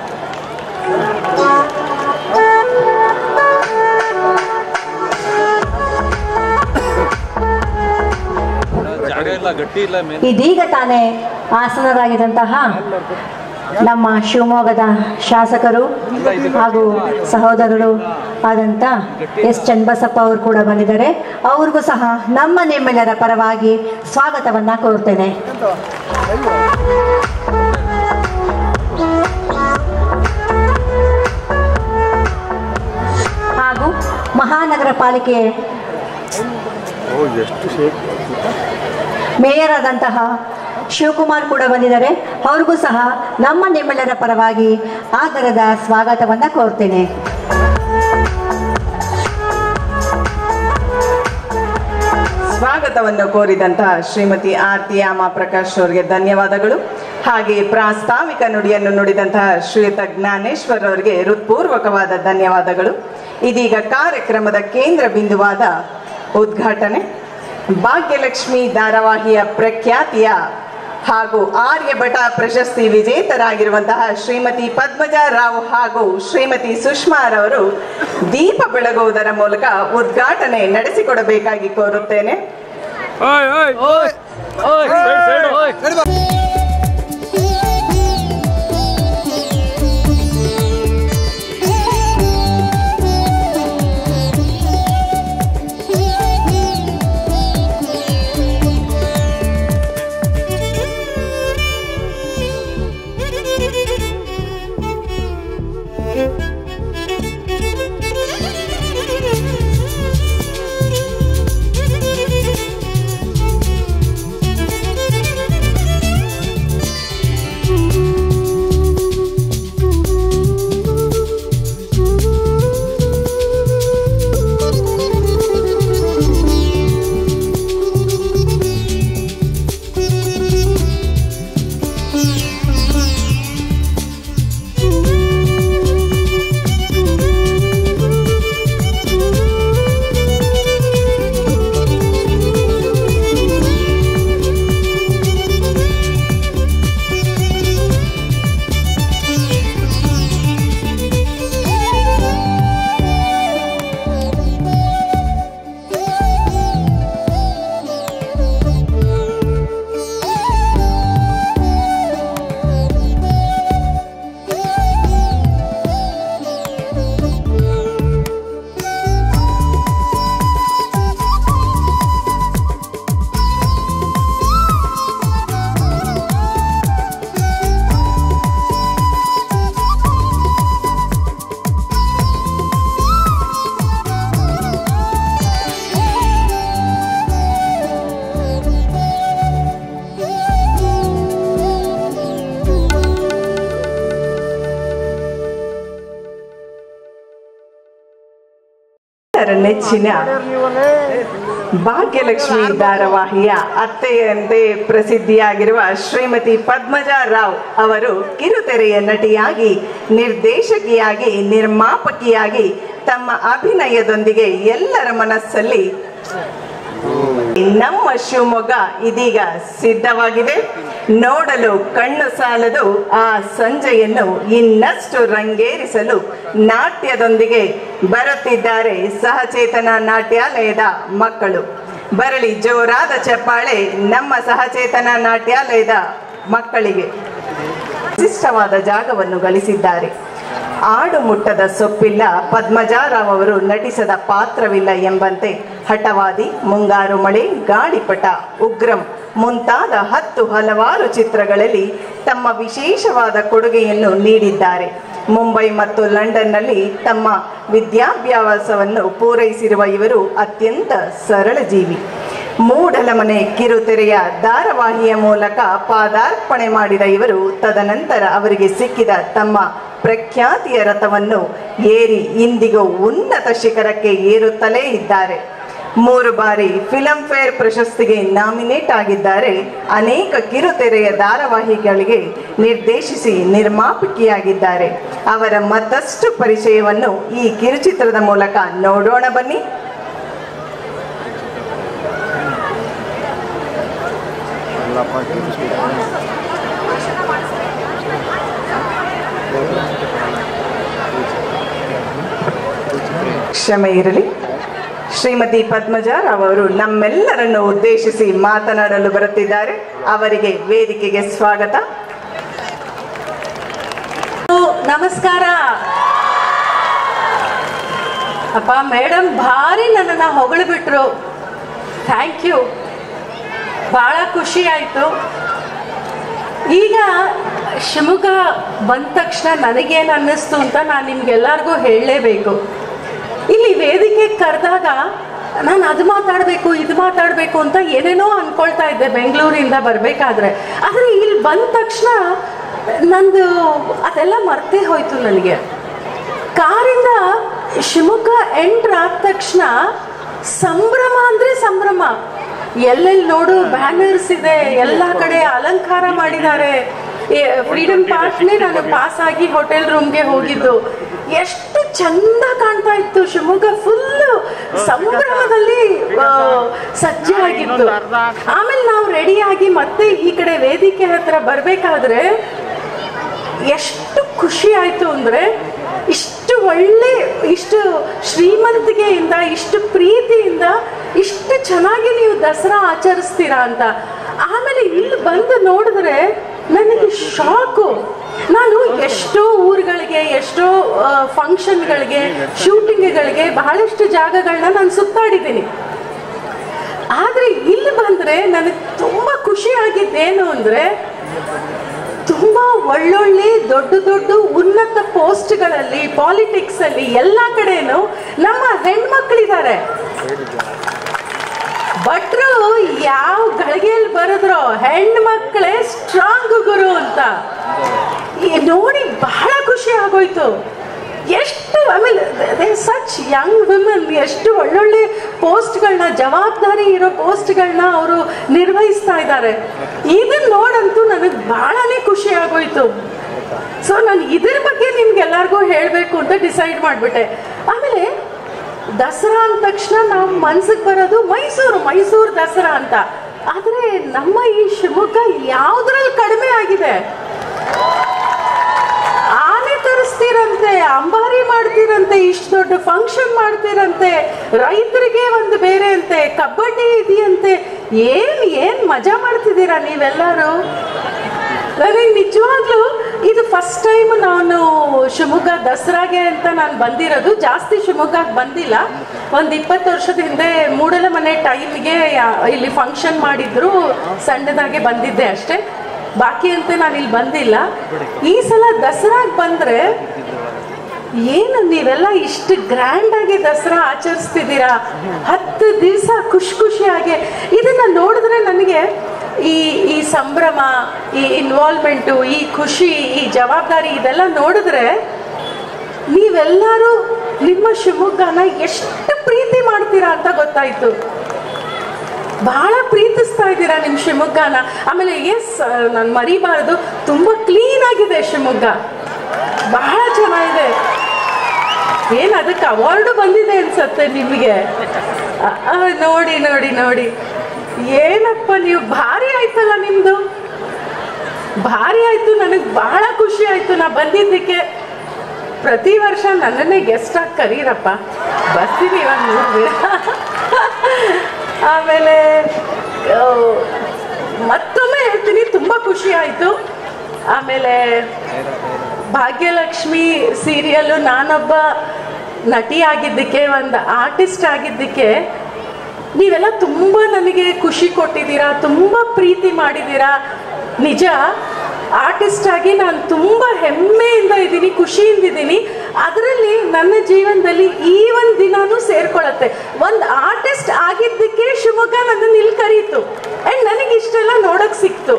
ಜಾಗ ಇಲ್ಲ ಗಟ್ಟಿ ಇಲ್ಲ ಮೇನ್ ಇದೀಗ ತಾನೇ ಆಸನರಾಗಿದ್ದಂತಹ ನಮ್ಮ ಶಿವಮೊಗ್ಗದ ಶಾಸಕರು ಹಾಗೂ ಸಹೋದರರು ಆದಂಥ ಎಸ್ ಚನ್ನಬಸಪ್ಪ ಅವರು ಕೂಡ ಬಂದಿದ್ದಾರೆ ಅವ್ರಿಗೂ ಸಹ ನಮ್ಮ ನಿಮ್ಮೆಲ್ಲರ ಪರವಾಗಿ ಸ್ವಾಗತವನ್ನ ಕೋರ್ತೇನೆ ಹಾಗೂ ಮಹಾನಗರ ಪಾಲಿಕೆ ಮೇಯರ್ ಆದಂತಹ ಶಿವಕುಮಾರ್ ಕೂಡ ಬಂದಿದ್ದಾರೆ ಅವ್ರಿಗೂ ಸಹ ನಮ್ಮ ನಿಮ್ಮೆಲ್ಲರ ಪರವಾಗಿ ಆದರದ ಸ್ವಾಗತವನ್ನ ಕೋರ್ತೇನೆ ಸ್ವಾಗತವನ್ನು ಕೋರಿದಂತಹ ಶ್ರೀಮತಿ ಆರ್ತಿ ಯಾಮ ಪ್ರಕಾಶ್ ಅವರಿಗೆ ಧನ್ಯವಾದಗಳು ಹಾಗೆ ಪ್ರಾಸ್ತಾವಿಕ ನುಡಿಯನ್ನು ನುಡಿದಂತಹ ಶ್ರೀಯುತ ಜ್ಞಾನೇಶ್ವರ್ ಅವರಿಗೆ ಹೃತ್ಪೂರ್ವಕವಾದ ಧನ್ಯವಾದಗಳು ಇದೀಗ ಕಾರ್ಯಕ್ರಮದ ಕೇಂದ್ರ ಬಿಂದುವಾದ ಉದ್ಘಾಟನೆ ಭಾಗ್ಯಲಕ್ಷ್ಮಿ ಧಾರಾವಾಹಿಯ ಪ್ರಖ್ಯಾತಿಯ ಹಾಗೂ ಆರ್ಯಭಟ ಪ್ರಶಸ್ತಿ ವಿಜೇತರಾಗಿರುವಂತಹ ಶ್ರೀಮತಿ ಪದ್ಮಜಾ ರಾವ್ ಹಾಗೂ ಶ್ರೀಮತಿ ಸುಷ್ಮಾರವರು ದೀಪ ಬೆಳಗುವುದರ ಮೂಲಕ ಉದ್ಘಾಟನೆ ನಡೆಸಿಕೊಡಬೇಕಾಗಿ ಕೋರುತ್ತೇನೆ ಓಯ್ ಓಯ್ ಓಯ್ ಸೈಡ್ ಸೈಡ್ Thank you. ನಮ್ಮೆಲ್ಲರ ನೆಚ್ಚಿನ ಭಾಗ್ಯಲಕ್ಷ್ಮಿ ಧಾರಾವಾಹಿಯ ಅತ್ತೆಯಂತೆ ಪ್ರಸಿದ್ಧಿಯಾಗಿರುವ ಶ್ರೀಮತಿ ಪದ್ಮಜಾ ರಾವ್ ಅವರು ಕಿರುತೆರೆಯ ನಟಿಯಾಗಿ ನಿರ್ದೇಶಕಿಯಾಗಿ ನಿರ್ಮಾಪಕಿಯಾಗಿ ತಮ್ಮ ಅಭಿನಯದೊಂದಿಗೆ ಎಲ್ಲರ ಮನಸ್ಸಲ್ಲಿ ನಮ್ಮ ಶಿವಮೊಗ್ಗ ಇದೀಗ ಸಿದ್ಧವಾಗಿದೆ ನೋಡಲು ಕಣ್ಣು ಸಾಲದು ಆ ಸಂಜೆಯನ್ನು ಇನ್ನಷ್ಟು ರಂಗೇರಿಸಲು ನಾಟ್ಯದೊಂದಿಗೆ ಬರುತ್ತಿದ್ದಾರೆ ಸಹಚೇತನ ನಾಟ್ಯಾಲಯದ ಮಕ್ಕಳು ಬರಲಿ ಜೋರಾದ ಚಪ್ಪಾಳೆ ನಮ್ಮ ಸಹಚೇತನ ನಾಟ್ಯಾಲಯದ ಮಕ್ಕಳಿಗೆ ವಿಶಿಷ್ಟವಾದ ಜಾಗವನ್ನು ಗಳಿಸಿದ್ದಾರೆ ಆಡು ಮುಟ್ಟದ ಸೊಪ್ಪಿಲ್ಲ ಪದ್ಮಜಾರಾವ್ ಅವರು ನಟಿಸದ ಪಾತ್ರವಿಲ್ಲ ಎಂಬಂತೆ ಹಠವಾದಿ ಮುಂಗಾರು ಮಳೆ ಗಾಳಿಪಟ ಉಗ್ರಂ ಮುಂತಾದ ಹತ್ತು ಹಲವಾರು ಚಿತ್ರಗಳಲ್ಲಿ ತಮ್ಮ ವಿಶೇಷವಾದ ಕೊಡುಗೆಯನ್ನು ನೀಡಿದ್ದಾರೆ ಮುಂಬೈ ಮತ್ತು ಲಂಡನ್ನಲ್ಲಿ ತಮ್ಮ ವಿದ್ಯಾಭ್ಯಾಸವನ್ನು ಪೂರೈಸಿರುವ ಇವರು ಅತ್ಯಂತ ಸರಳ ಜೀವಿ ಮೂಡಲಮನೆ ಕಿರುತೆರೆಯ ಧಾರಾವಾಹಿಯ ಮೂಲಕ ಪಾದಾರ್ಪಣೆ ಮಾಡಿದ ಇವರು ತದನಂತರ ಅವರಿಗೆ ಸಿಕ್ಕಿದ ತಮ್ಮ ಪ್ರಖ್ಯಾತಿಯ ರಥವನ್ನು ಏರಿ ಇಂದಿಗೂ ಉನ್ನತ ಶಿಖರಕ್ಕೆ ಏರುತ್ತಲೇ ಇದ್ದಾರೆ ಮೂರು ಬಾರಿ ಫಿಲಂ ಫೇರ್ ಪ್ರಶಸ್ತಿಗೆ ನಾಮಿನೇಟ್ ಆಗಿದ್ದಾರೆ ಅನೇಕ ಕಿರುತೆರೆಯ ಧಾರಾವಾಹಿಗಳಿಗೆ ನಿರ್ದೇಶಿಸಿ ನಿರ್ಮಾಪಕಿಯಾಗಿದ್ದಾರೆ ಅವರ ಮತ್ತಷ್ಟು ಪರಿಚಯವನ್ನು ಈ ಕಿರುಚಿತ್ರದ ಮೂಲಕ ನೋಡೋಣ ಬನ್ನಿ ಕ್ಷಮೆ ಇರಲಿ ಶ್ರೀಮತಿ ಪದ್ಮಜಾರಾವ್ ಅವರು ನಮ್ಮೆಲ್ಲರನ್ನು ಉದ್ದೇಶಿಸಿ ಮಾತನಾಡಲು ಬರುತ್ತಿದ್ದಾರೆ ಅವರಿಗೆ ವೇದಿಕೆಗೆ ಸ್ವಾಗತ ನಮಸ್ಕಾರ ಅಪ್ಪ ಮೇಡಮ್ ಭಾರಿ ನನ್ನನ್ನು ಹೊಗಳು ಬಿಟ್ರು ಥ್ಯಾಂಕ್ ಯು ಭಾಳ ಖುಷಿ ಆಯಿತು ಈಗ ಶಿವಮೊಗ್ಗ ಬಂದ ತಕ್ಷಣ ನನಗೇನು ಅನ್ನಿಸ್ತು ಅಂತ ನಾನು ನಿಮ್ಗೆಲ್ಲರಿಗೂ ಹೇಳಲೇಬೇಕು ಇಲ್ಲಿ ವೇದಿಕೆ ಕರೆದಾಗ ನಾನು ಅದು ಮಾತಾಡಬೇಕು ಇದು ಮಾತಾಡಬೇಕು ಅಂತ ಏನೇನೋ ಅನ್ಕೊಳ್ತಾ ಇದ್ದೆ ಬೆಂಗಳೂರಿಂದ ಬರಬೇಕಾದ್ರೆ ಆದರೆ ಇಲ್ಲಿ ಬಂದ ತಕ್ಷಣ ನಂದು ಅದೆಲ್ಲ ಮರ್ತೇ ಹೋಯ್ತು ನನಗೆ ಕಾರಿಂದ ಶಿವಮೊಗ್ಗ ಎಂಟ್ರ್ ಆದ ತಕ್ಷಣ ಸಂಭ್ರಮ ಅಂದ್ರೆ ಸಂಭ್ರಮ ಎಲ್ಲೆಲ್ಲಿ ನೋಡು ಬ್ಯಾನರ್ಸ್ ಇದೆ ಎಲ್ಲ ಕಡೆ ಅಲಂಕಾರ ಮಾಡಿದ್ದಾರೆ ಫ್ರೀಡಮ್ ಪಾರ್ಕ್ನೇ ನಾನು ಪಾಸ್ ಆಗಿ ಹೋಟೆಲ್ ರೂಮ್ಗೆ ಹೋಗಿದ್ದು ಎಷ್ಟು ಚಂದ ಕಾಣ್ತಾ ಇತ್ತು ಶಿವಮೊಗ್ಗ ಫುಲ್ ಸಂಭ್ರಮದಲ್ಲಿ ಆ, ಸಜ್ಜೆ ಆಗಿತ್ತು ಆಮೇಲೆ ನಾವು ರೆಡಿಯಾಗಿ ಮತ್ತೆ ಈ ಕಡೆ ವೇದಿಕೆ ಹತ್ರ ಬರಬೇಕಾದ್ರೆ ಎಷ್ಟು ಖುಷಿ ಆಯಿತು ಅಂದರೆ ಇಷ್ಟು ಒಳ್ಳೆ ಇಷ್ಟು ಶ್ರೀಮಂತಿಕೆಯಿಂದ ಇಷ್ಟು ಪ್ರೀತಿಯಿಂದ ಇಷ್ಟು ಚೆನ್ನಾಗಿ ನೀವು ದಸರಾ ಆಚರಿಸ್ತೀರಾ ಅಂತ ಆಮೇಲೆ ಇಲ್ಲಿ ಬಂದು ನೋಡಿದ್ರೆ ನನಗೆ ಶಾಕು ನಾನು ಎಷ್ಟೋ ಊರುಗಳಿಗೆ ಎಷ್ಟೋ ಫಂಕ್ಷನ್ಗಳಿಗೆ ಶೂಟಿಂಗ್ಗಳಿಗೆ ಬಹಳಷ್ಟು ಜಾಗಗಳನ್ನ ನಾನು ಸುತ್ತಾಡಿದ್ದೀನಿ ಆದರೆ ಇಲ್ಲಿ ಬಂದರೆ ನನಗೆ ತುಂಬ ಖುಷಿ ಆಗಿದ್ದೇನು ಅಂದರೆ ತುಂಬ ಒಳ್ಳೊಳ್ಳೆ ದೊಡ್ಡ ದೊಡ್ಡ ಉನ್ನತ ಪೋಸ್ಟ್ಗಳಲ್ಲಿ ಪಾಲಿಟಿಕ್ಸ್ ಅಲ್ಲಿ ಎಲ್ಲ ಕಡೆನೂ ನಮ್ಮ ಹೆಣ್ಮಕ್ಳಿದ್ದಾರೆ ಭಟ್ರು ಯಾವ ಗಳಿಗೆಯಲ್ಲಿ ಬರೆದ್ರೋ ಹೆಣ್ಮಕ್ಳೇ ಸ್ಟ್ರಾಂಗ್ ಗುರು ಅಂತ ಈ ನೋಡಿ ಬಹಳ ಖುಷಿ ಆಗೋಯ್ತು ಎಷ್ಟು ಆಮೇಲೆ ಸಚ್ ಯಂಗ್ ವಿಮೆನ್ ಎಷ್ಟು ಒಳ್ಳೊಳ್ಳೆ ಪೋಸ್ಟ್ಗಳನ್ನ ಜವಾಬ್ದಾರಿ ಇರೋ ಪೋಸ್ಟ್ಗಳನ್ನ ಅವರು ನಿರ್ವಹಿಸ್ತಾ ಇದ್ದಾರೆ ಇದನ್ನ ನೋಡಂತೂ ನನಗೆ ಬಹಳನೇ ಖುಷಿ ಆಗೋಯ್ತು ಸೊ ನಾನು ಇದ್ರ ಬಗ್ಗೆ ನಿಮ್ಗೆಲ್ಲರಿಗೂ ಹೇಳಬೇಕು ಅಂತ ಡಿಸೈಡ್ ಮಾಡಿಬಿಟ್ಟೆ ಆಮೇಲೆ ದಸರಾ ಅಂದ ತಕ್ಷಣ ನಾವು ಮನ್ಸಿಗೆ ಬರೋದು ಮೈಸೂರು ಮೈಸೂರು ದಸರಾ ಅಂತ ಆದರೆ ನಮ್ಮ ಈ ಶಿವಮೊಗ್ಗ ಯಾವುದ್ರಲ್ಲಿ ಕಡಿಮೆ ಆಗಿದೆ ಆನೆ ತರಿಸ್ತೀರಂತೆ ಅಂಬಾರಿ ಮಾಡ್ತೀರಂತೆ ಇಷ್ಟು ದೊಡ್ಡ ಫಂಕ್ಷನ್ ಮಾಡ್ತೀರಂತೆ ರೈತರಿಗೆ ಒಂದು ಬೇರೆ ಅಂತೆ ಕಬಡ್ಡಿ ಇದೆಯಂತೆ ಏನ್ ಏನ್ ಮಜಾ ಮಾಡ್ತಿದ್ದೀರಾ ನೀವೆಲ್ಲರೂ ನನಗೆ ನಿಜವಾಗ್ಲೂ ಇದು ಫಸ್ಟ್ ಟೈಮ್ ನಾನು ಶಿವಮೊಗ್ಗ ದಸರಾಗೆ ಅಂತ ನಾನು ಬಂದಿರೋದು ಜಾಸ್ತಿ ಶಿವಮೊಗ್ಗಕ್ಕೆ ಬಂದಿಲ್ಲ ಒಂದು ಇಪ್ಪತ್ತು ವರ್ಷದ ಹಿಂದೆ ಮೂಡಲ ಮನೆ ಟೈಮ್ಗೆ ಇಲ್ಲಿ ಫಂಕ್ಷನ್ ಮಾಡಿದ್ರು ಸಣ್ಣದಾಗೆ ಬಂದಿದ್ದೆ ಅಷ್ಟೇ ಬಾಕಿ ಅಂತ ನಾನು ಇಲ್ಲಿ ಬಂದಿಲ್ಲ ಈ ಸಲ ದಸರಾಗೆ ಬಂದರೆ ಏನು ನೀವೆಲ್ಲ ಇಷ್ಟು ಗ್ರ್ಯಾಂಡ್ ಆಗಿ ದಸರಾ ಆಚರಿಸ್ತಿದ್ದೀರಾ ಹತ್ತು ದಿವಸ ಖುಷಿ ಖುಷಿಯಾಗಿ ಇದನ್ನ ನೋಡಿದ್ರೆ ನನಗೆ ಈ ಈ ಸಂಭ್ರಮ ಈ ಇನ್ವಾಲ್ವ್ಮೆಂಟು ಈ ಖುಷಿ ಈ ಜವಾಬ್ದಾರಿ ಇದೆಲ್ಲ ನೋಡಿದ್ರೆ ನೀವೆಲ್ಲರೂ ನಿಮ್ಮ ಶಿವಮೊಗ್ಗನ ಎಷ್ಟು ಪ್ರೀತಿ ಮಾಡ್ತೀರಾ ಅಂತ ಗೊತ್ತಾಯ್ತು ಬಹಳ ಪ್ರೀತಿಸ್ತಾ ಇದ್ದೀರಾ ನಿಮ್ಮ ಶಿವಮೊಗ್ಗನ ಆಮೇಲೆ ಎಸ್ ನಾನು ಮರಿಬಾರ್ದು ತುಂಬ ಕ್ಲೀನ್ ಆಗಿದೆ ಶಿವಮೊಗ್ಗ ಬಹಳ ಚೆನ್ನಾಗಿದೆ ಏನು ಅದಕ್ಕೆ ಅವಾರ್ಡು ಬಂದಿದೆ ಅನ್ಸತ್ತೆ ನಿಮಗೆ ಆ, ಆ, ನೋಡಿ ನೋಡಿ ನೋಡಿ ಏನಪ್ಪ ನೀವು ಭಾರಿ ಆಯ್ತಲ್ಲ ನಿಮ್ಮದು ಭಾರಿ ಆಯ್ತು ನನಗೆ ಬಹಳ ಖುಷಿ ಆಯ್ತು ನಾ ಬಂದಿದ್ದಕ್ಕೆ ಪ್ರತಿ ವರ್ಷ ನನ್ನನ್ನೇ ಗೆಸ್ಟ್ ಆಗಿ ಕರೀರಪ್ಪ ಬರ್ತೀನಿ ಇವಾಗ ನೋಡ್ಬಿಡ ಆಮೇಲೆ ಆ, ಮತ್ತೊಮ್ಮೆ ಹೇಳ್ತೀನಿ ತುಂಬ ಖುಷಿ ಆಯಿತು ಆಮೇಲೆ ಭಾಗ್ಯಲಕ್ಷ್ಮಿ ಸೀರಿಯಲ್ಲು ನಾನೊಬ್ಬ ನಟಿ ಆಗಿದ್ದಕ್ಕೆ ಒಂದು ಆರ್ಟಿಸ್ಟ್ ಆಗಿದ್ದಕ್ಕೆ ನೀವೆಲ್ಲ ತುಂಬ ನನಗೆ ಖುಷಿ ಕೊಟ್ಟಿದ್ದೀರಾ ತುಂಬ ಪ್ರೀತಿ ಮಾಡಿದ್ದೀರಾ ನಿಜ ಆರ್ಟಿಸ್ಟ್ ಆಗಿ ನಾನು ತುಂಬ ಹೆಮ್ಮೆಯಿಂದ ಇದ್ದೀನಿ ಖುಷಿಯಿಂದ ಇದ್ದೀನಿ ಅದರಲ್ಲಿ ನನ್ನ ಜೀವನದಲ್ಲಿ ಈ ಒಂದು ದಿನಾನೂ ಸೇರ್ಕೊಳ್ಳುತ್ತೆ ಒಂದು ಆರ್ಟಿಸ್ಟ್ ಆಗಿದ್ದಕ್ಕೆ ಶಿವಮೊಗ್ಗ ನನ್ನನ್ನು ಇಲ್ಲಿ ಕರೀತು ಆ್ಯಂಡ್ ನನಗೆ ಇಷ್ಟೆಲ್ಲ ನೋಡೋಕ್ಕೆ ಸಿಕ್ತು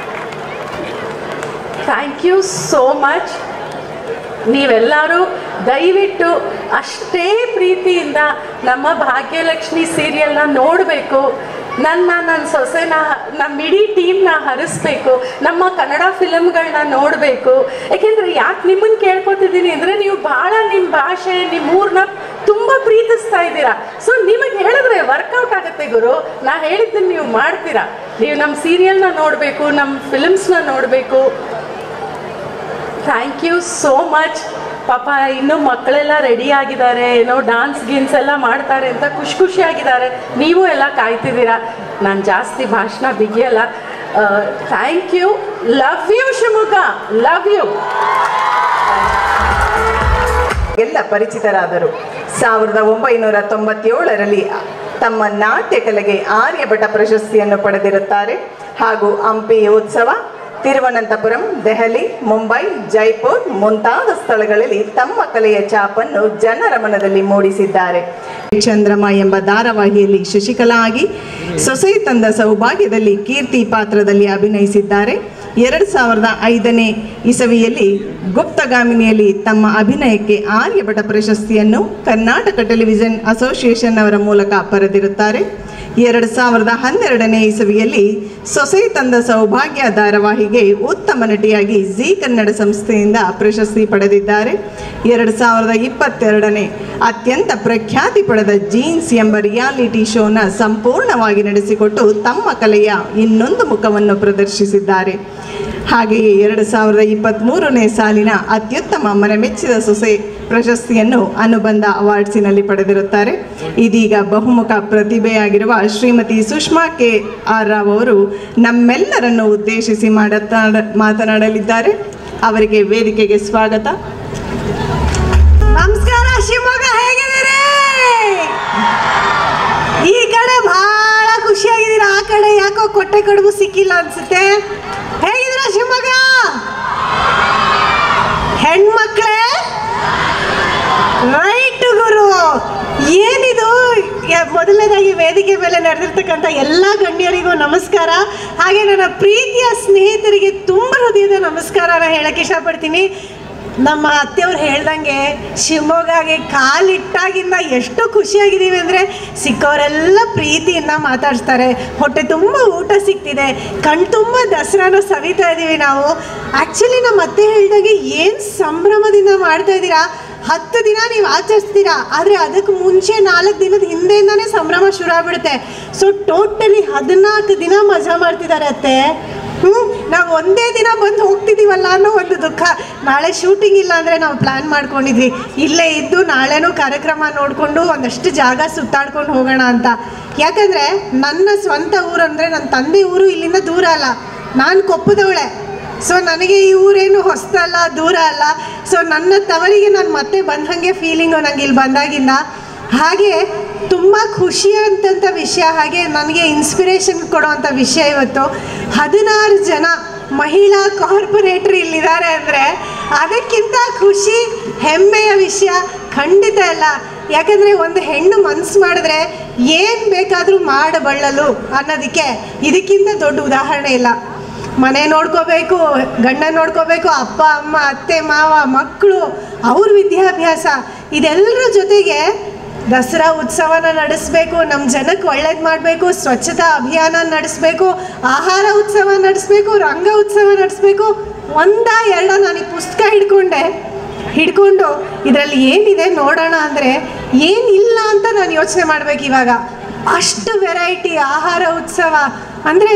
ಥ್ಯಾಂಕ್ ಯು ಸೋ ಮಚ್ ನೀವೆಲ್ಲರೂ ದಯವಿಟ್ಟು ಅಷ್ಟೇ ಪ್ರೀತಿಯಿಂದ ನಮ್ಮ ಭಾಗ್ಯಲಕ್ಷ್ಮಿ ಸೀರಿಯಲ್ನ ನೋಡಬೇಕು ನನ್ನ ನನ್ನ ಸೊಸೆನ ನಮ್ಮ ಇಡೀ ಟೀಮ್ನ ಹರಿಸ್ಬೇಕು ನಮ್ಮ ಕನ್ನಡ ಫಿಲಮ್ಗಳನ್ನ ನೋಡಬೇಕು ಯಾಕೆಂದರೆ ಯಾಕೆ ನಿಮ್ಮನ್ನು ಕೇಳ್ಕೊತಿದ್ದೀನಿ ಅಂದರೆ ನೀವು ಭಾಳ ನಿಮ್ಮ ಭಾಷೆ ನಿಮ್ಮ ಊರನ್ನ ತುಂಬ ಪ್ರೀತಿಸ್ತಾ ಇದ್ದೀರಾ ಸೊ ನಿಮಗೆ ಹೇಳಿದ್ರೆ ವರ್ಕೌಟ್ ಆಗುತ್ತೆ ಗುರು ನಾ ಹೇಳಿದ್ದನ್ನು ನೀವು ಮಾಡ್ತೀರಾ ನೀವು ನಮ್ಮ ಸೀರಿಯಲ್ನ ನೋಡಬೇಕು ನಮ್ಮ ಫಿಲ್ಮ್ಸ್ನ ನೋಡಬೇಕು ಥ್ಯಾಂಕ್ ಯು ಸೋ ಮಚ್ ಪಾಪ ಇನ್ನೂ ಮಕ್ಕಳೆಲ್ಲ ರೆಡಿ ಆಗಿದ್ದಾರೆ ಏನೋ ಡಾನ್ಸ್ ಗೀನ್ಸ್ ಎಲ್ಲ ಮಾಡ್ತಾರೆ ಅಂತ ಖುಷಿ ಖುಷಿಯಾಗಿದ್ದಾರೆ ನೀವು ಎಲ್ಲ ಕಾಯ್ತಿದ್ದೀರಾ ನಾನು ಜಾಸ್ತಿ ಭಾಷಣ ಬಿಗಿಯಲ್ಲ thank you love you Shivamogga love you ಎಲ್ಲ ಪರಿಚಿತರಾದರು ಸಾವಿರದ ಒಂಬೈನೂರ ತೊಂಬತ್ತೇಳರಲ್ಲಿ ತಮ್ಮ ನಾಟ್ಯ ಕಲೆಗೆ ಆರ್ಯಭಟ ಪ್ರಶಸ್ತಿಯನ್ನು ಪಡೆದಿರುತ್ತಾರೆ ಹಾಗೂ ಹಂಪಿ ಉತ್ಸವ ತಿರುವನಂತಪುರಂ ದೆಹಲಿ ಮುಂಬೈ ಜೈಪುರ್ ಮುಂತಾದ ಸ್ಥಳಗಳಲ್ಲಿ ತಮ್ಮ ಕಲೆಯ ಛಾಪನ್ನು ಜನರ ಮನದಲ್ಲಿ ಮೂಡಿಸಿದ್ದಾರೆ ಚಂದ್ರಮ ಎಂಬ ಧಾರಾವಾಹಿಯಲ್ಲಿ ಶಶಿಕಲಾ ಆಗಿ ಸೊಸೆ ತಂದ ಸೌಭಾಗ್ಯದಲ್ಲಿ ಕೀರ್ತಿ ಪಾತ್ರದಲ್ಲಿ ಅಭಿನಯಿಸಿದ್ದಾರೆ ಎರಡು ಸಾವಿರದ ಐದನೇ ಇಸವಿಯಲ್ಲಿ ಗುಪ್ತಗಾಮಿನಿಯಲ್ಲಿ ತಮ್ಮ ಅಭಿನಯಕ್ಕೆ ಆರ್ಯಭಟ ಪ್ರಶಸ್ತಿಯನ್ನು ಕರ್ನಾಟಕ ಟೆಲಿವಿಷನ್ ಅಸೋಸಿಯೇಷನ್ ಅವರ ಮೂಲಕ ಪಡೆದಿರುತ್ತಾರೆ ಎರಡು ಸಾವಿರದ ಹನ್ನೆರಡನೇ ಇಸವಿಯಲ್ಲಿ ಸೊಸೆ ತಂದ ಸೌಭಾಗ್ಯ ಧಾರಾವಾಹಿಗೆ ಉತ್ತಮ ನಟಿಯಾಗಿ ಜಿ ಕನ್ನಡ ಸಂಸ್ಥೆಯಿಂದ ಪ್ರಶಸ್ತಿ ಪಡೆದಿದ್ದಾರೆ ಎರಡು ಸಾವಿರದ ಇಪ್ಪತ್ತೆರಡನೇ ಅತ್ಯಂತ ಪ್ರಖ್ಯಾತಿ ಪಡೆದ ಜೀನ್ಸ್ ಎಂಬ ರಿಯಾಲಿಟಿ ಶೋನ ಸಂಪೂರ್ಣವಾಗಿ ನಡೆಸಿಕೊಟ್ಟು ತಮ್ಮ ಕಲೆಯ ಇನ್ನೊಂದು ಮುಖವನ್ನು ಪ್ರದರ್ಶಿಸಿದ್ದಾರೆ ಹಾಗೆಯೇ ಎರಡು ಸಾವಿರದ ಇಪ್ಪತ್ತ್ಮೂರನೇ ಸಾಲಿನ ಅತ್ಯುತ್ತಮ ಮನಮೆಚ್ಚಿದ ಸೊಸೆ ಪ್ರಶಸ್ತಿಯನ್ನು ಅನುಬಂಧ ಅವಾರ್ಡ್ಸಿನಲ್ಲಿ ಪಡೆದಿರುತ್ತಾರೆ ಇದೀಗ ಬಹುಮುಖ ಪ್ರತಿಭೆಯಾಗಿರುವ ಶ್ರೀಮತಿ ಸುಷ್ಮಾ ಕೆ ಆರ್ ರಾವ್ ಅವರು ನಮ್ಮೆಲ್ಲರನ್ನು ಉದ್ದೇಶಿಸಿ ಮಾಡತಾಡ ಮಾತನಾಡಲಿದ್ದಾರೆ ಅವರಿಗೆ ವೇದಿಕೆಗೆ ಸ್ವಾಗತ ನಮಸ್ಕಾರ ಶಿವಮೊಗ್ಗ ಹೇಗಿದ್ದೀರಿ ಈ ಕಡೆ ಬಹಳ ಖುಷಿಯಾಗಿದ್ದೀರಾ ಆ ಕಡೆ ಯಾಕೋ ಕೊಟ್ಟೆ ಕಡುಬು ಸಿಕ್ಕಿಲ್ಲ ಅನ್ಸುತ್ತೆ ಹೇಗಿದ್ದೀರಾ ಶಿವಮೊಗ್ಗ ಹೆಣ್ಮಕ್ಳೇ ರೈಟ್ ಗುರು ಏನಿದು ಯ- ಮೊದಲನೇದಾಗಿ ವೇದಿಕೆ ಮೇಲೆ ನಡೆದಿರ್ತಕ್ಕಂಥ ಎಲ್ಲ ಗಣ್ಯರಿಗೂ ನಮಸ್ಕಾರ ಹಾಗೆ ನನ್ನ ಪ್ರೀತಿಯ ಸ್ನೇಹಿತರಿಗೆ ತುಂಬ ಹೃದಯದ ನಮಸ್ಕಾರನ ಹೇಳಕ್ಕೆ ಇಷ್ಟಪಡ್ತೀನಿ ನಮ್ಮ ಅತ್ತೆಯವ್ರು ಹೇಳ್ದಂಗೆ ಶಿವಮೊಗ್ಗಗೆ ಕಾಲಿಟ್ಟಾಗಿಂದ ಎಷ್ಟು ಖುಷಿಯಾಗಿದ್ದೀವಿ ಅಂದರೆ ಸಿಕ್ಕವರೆಲ್ಲ ಪ್ರೀತಿಯಿಂದ ಮಾತಾಡಿಸ್ತಾರೆ ಹೊಟ್ಟೆ ತುಂಬ ಊಟ ಸಿಗ್ತಿದೆ ಕಣ್ ತುಂಬ ದಸರಾನ ಸವಿತಾ ಇದ್ದೀವಿ ನಾವು ಆ್ಯಕ್ಚುಲಿ ನಮ್ಮ ಅತ್ತೆ ಹೇಳ್ದಂಗೆ ಏನು ಸಂಭ್ರಮದಿಂದ ಮಾಡ್ತಾ ಇದ್ದೀರಾ ಹತ್ತು ದಿನ ನೀವು ಆಚರಿಸ್ತೀರಾ ಆದರೆ ಅದಕ್ಕೆ ಮುಂಚೆ ನಾಲ್ಕು ದಿನದ ಹಿಂದೆಯಿಂದನೇ ಸಂಭ್ರಮ ಶುರು ಆಗ್ಬಿಡುತ್ತೆ ಸೊ ಟೋಟಲಿ ಹದಿನಾಲ್ಕು ದಿನ ಮಜಾ ಮಾಡ್ತಿದ್ದಾರೆ ಅತ್ತೆ ಹ್ಞೂ ನಾವು ಒಂದೇ ದಿನ ಬಂದು ಹೋಗ್ತಿದ್ದೀವಲ್ಲ ಅನ್ನೋ ಒಂದು ದುಃಖ ನಾಳೆ ಶೂಟಿಂಗ್ ಇಲ್ಲ ಅಂದರೆ ನಾವು ಪ್ಲ್ಯಾನ್ ಮಾಡ್ಕೊಂಡಿದ್ವಿ ಇಲ್ಲೇ ಇದ್ದು ನಾಳೆನೂ ಕಾರ್ಯಕ್ರಮ ನೋಡಿಕೊಂಡು ಒಂದಷ್ಟು ಜಾಗ ಸುತ್ತಾಡ್ಕೊಂಡು ಹೋಗೋಣ ಅಂತ ಯಾಕಂದರೆ ನನ್ನ ಸ್ವಂತ ಊರು ಅಂದರೆ ನನ್ನ ತಂದೆ ಊರು ಇಲ್ಲಿಂದ ದೂರ ಅಲ್ಲ ನಾನು ಕೊಪ್ಪದವಳೆ ಸೊ ನನಗೆ ಈ ಊರೇನು ಹೊಸ್ತಲ್ಲ ದೂರ ಅಲ್ಲ ಸೊ ನನ್ನ ತವರಿಗೆ ನಾನು ಮತ್ತೆ ಬಂದಂಗೆ ಫೀಲಿಂಗು ನನಗೆ ಇಲ್ಲಿ ಬಂದಾಗಿಂದ ಹಾಗೆ ತುಂಬ ಖುಷಿ ಅಂತಂಥ ವಿಷಯ ಹಾಗೆ ನನಗೆ ಇನ್ಸ್ಪಿರೇಷನ್ ಕೊಡೋವಂಥ ವಿಷಯ ಇವತ್ತು ಹದಿನಾರು ಜನ ಮಹಿಳಾ ಕಾರ್ಪೊರೇಟ್ರ್ ಇಲ್ಲಿದ್ದಾರೆ ಅಂದರೆ ಅದಕ್ಕಿಂತ ಖುಷಿ ಹೆಮ್ಮೆಯ ವಿಷಯ ಖಂಡಿತ ಇಲ್ಲ ಯಾಕಂದರೆ ಒಂದು ಹೆಣ್ಣು ಮನಸ್ಸು ಮಾಡಿದ್ರೆ ಏನು ಬೇಕಾದರೂ ಮಾಡಬಳ್ಳಲು ಅನ್ನೋದಕ್ಕೆ ಇದಕ್ಕಿಂತ ದೊಡ್ಡ ಉದಾಹರಣೆ ಇಲ್ಲ ಮನೆ ನೋಡ್ಕೋಬೇಕು ಗಂಡ ನೋಡ್ಕೋಬೇಕು ಅಪ್ಪ ಅಮ್ಮ ಅತ್ತೆ ಮಾವ ಮಕ್ಕಳು ಅವ್ರ ವಿದ್ಯಾಭ್ಯಾಸ ಇದೆಲ್ಲರ ಜೊತೆಗೆ ದಸರಾ ಉತ್ಸವನ ನಡೆಸಬೇಕು ನಮ್ಮ ಜನಕ್ಕೆ ಒಳ್ಳೇದು ಮಾಡಬೇಕು ಸ್ವಚ್ಛತಾ ಅಭಿಯಾನ ನಡೆಸಬೇಕು ಆಹಾರ ಉತ್ಸವ ನಡೆಸಬೇಕು ರಂಗ ಉತ್ಸವ ನಡೆಸಬೇಕು ಒಂದ ಎರಡ ನಾನು ಈ ಪುಸ್ತಕ ಹಿಡ್ಕೊಂಡೆ ಹಿಡ್ಕೊಂಡು ಇದರಲ್ಲಿ ಏನಿದೆ ನೋಡೋಣ ಅಂದರೆ ಏನಿಲ್ಲ ಅಂತ ನಾನು ಯೋಚನೆ ಮಾಡ್ಬೇಕು ಇವಾಗ ಅಷ್ಟು ವೆರೈಟಿ ಆಹಾರ ಉತ್ಸವ ಅಂದರೆ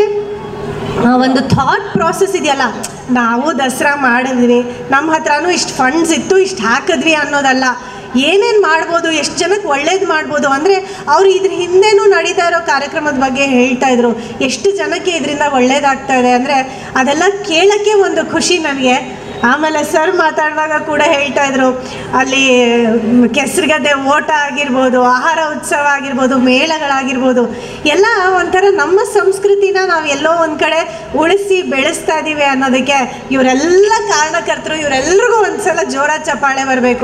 ಆ ಒಂದು ಥಾಟ್ ಪ್ರಾಸೆಸ್ ಇದೆಯಲ್ಲ ನಾವು ದಸರಾ ಮಾಡಿದ್ವಿ ನಮ್ಮ ಹತ್ರನೂ ಇಷ್ಟು ಫಂಡ್ಸ್ ಇತ್ತು ಇಷ್ಟು ಹಾಕಿದ್ವಿ ಅನ್ನೋದಲ್ಲ ಏನೇನು ಮಾಡ್ಬೋದು ಎಷ್ಟು ಜನಕ್ಕೆ ಒಳ್ಳೇದು ಮಾಡ್ಬೋದು ಅಂದರೆ ಅವ್ರು ಇದ್ರ ಹಿಂದೆನೂ ನಡೀತಾ ಇರೋ ಕಾರ್ಯಕ್ರಮದ ಬಗ್ಗೆ ಹೇಳ್ತಾ ಇದ್ರು ಎಷ್ಟು ಜನಕ್ಕೆ ಇದರಿಂದ ಒಳ್ಳೇದಾಗ್ತಾ ಇದೆ ಅಂದರೆ ಅದೆಲ್ಲ ಕೇಳೋಕ್ಕೆ ಒಂದು ಖುಷಿ ನನಗೆ ಆಮೇಲೆ ಸರ್ ಮಾತಾಡುವಾಗ ಕೂಡ ಹೇಳ್ತಾ ಇದ್ರು ಅಲ್ಲಿ ಮ್, ಕೆಸರುಗದ್ದೆ ಓಟ ಆಗಿರ್ಬೋದು ಆಹಾರ ಉತ್ಸವ ಆಗಿರ್ಬೋದು ಮೇಳಗಳಾಗಿರ್ಬೋದು ಎಲ್ಲ ಒಂಥರ ನಮ್ಮ ಸಂಸ್ಕೃತಿನ ನಾವು ಎಲ್ಲೋ ಒಂದು ಕಡೆ ಉಳಿಸಿ ಬೆಳೆಸ್ತಾ ಇದ್ದೀವಿ ಅನ್ನೋದಕ್ಕೆ ಇವರೆಲ್ಲ ಕಾರಣಕರ್ತರು ಇವರೆಲ್ರಿಗೂ ಒಂದ್ಸಲ ಜೋರ ಚಪ್ಪಾಳೆ ಬರಬೇಕು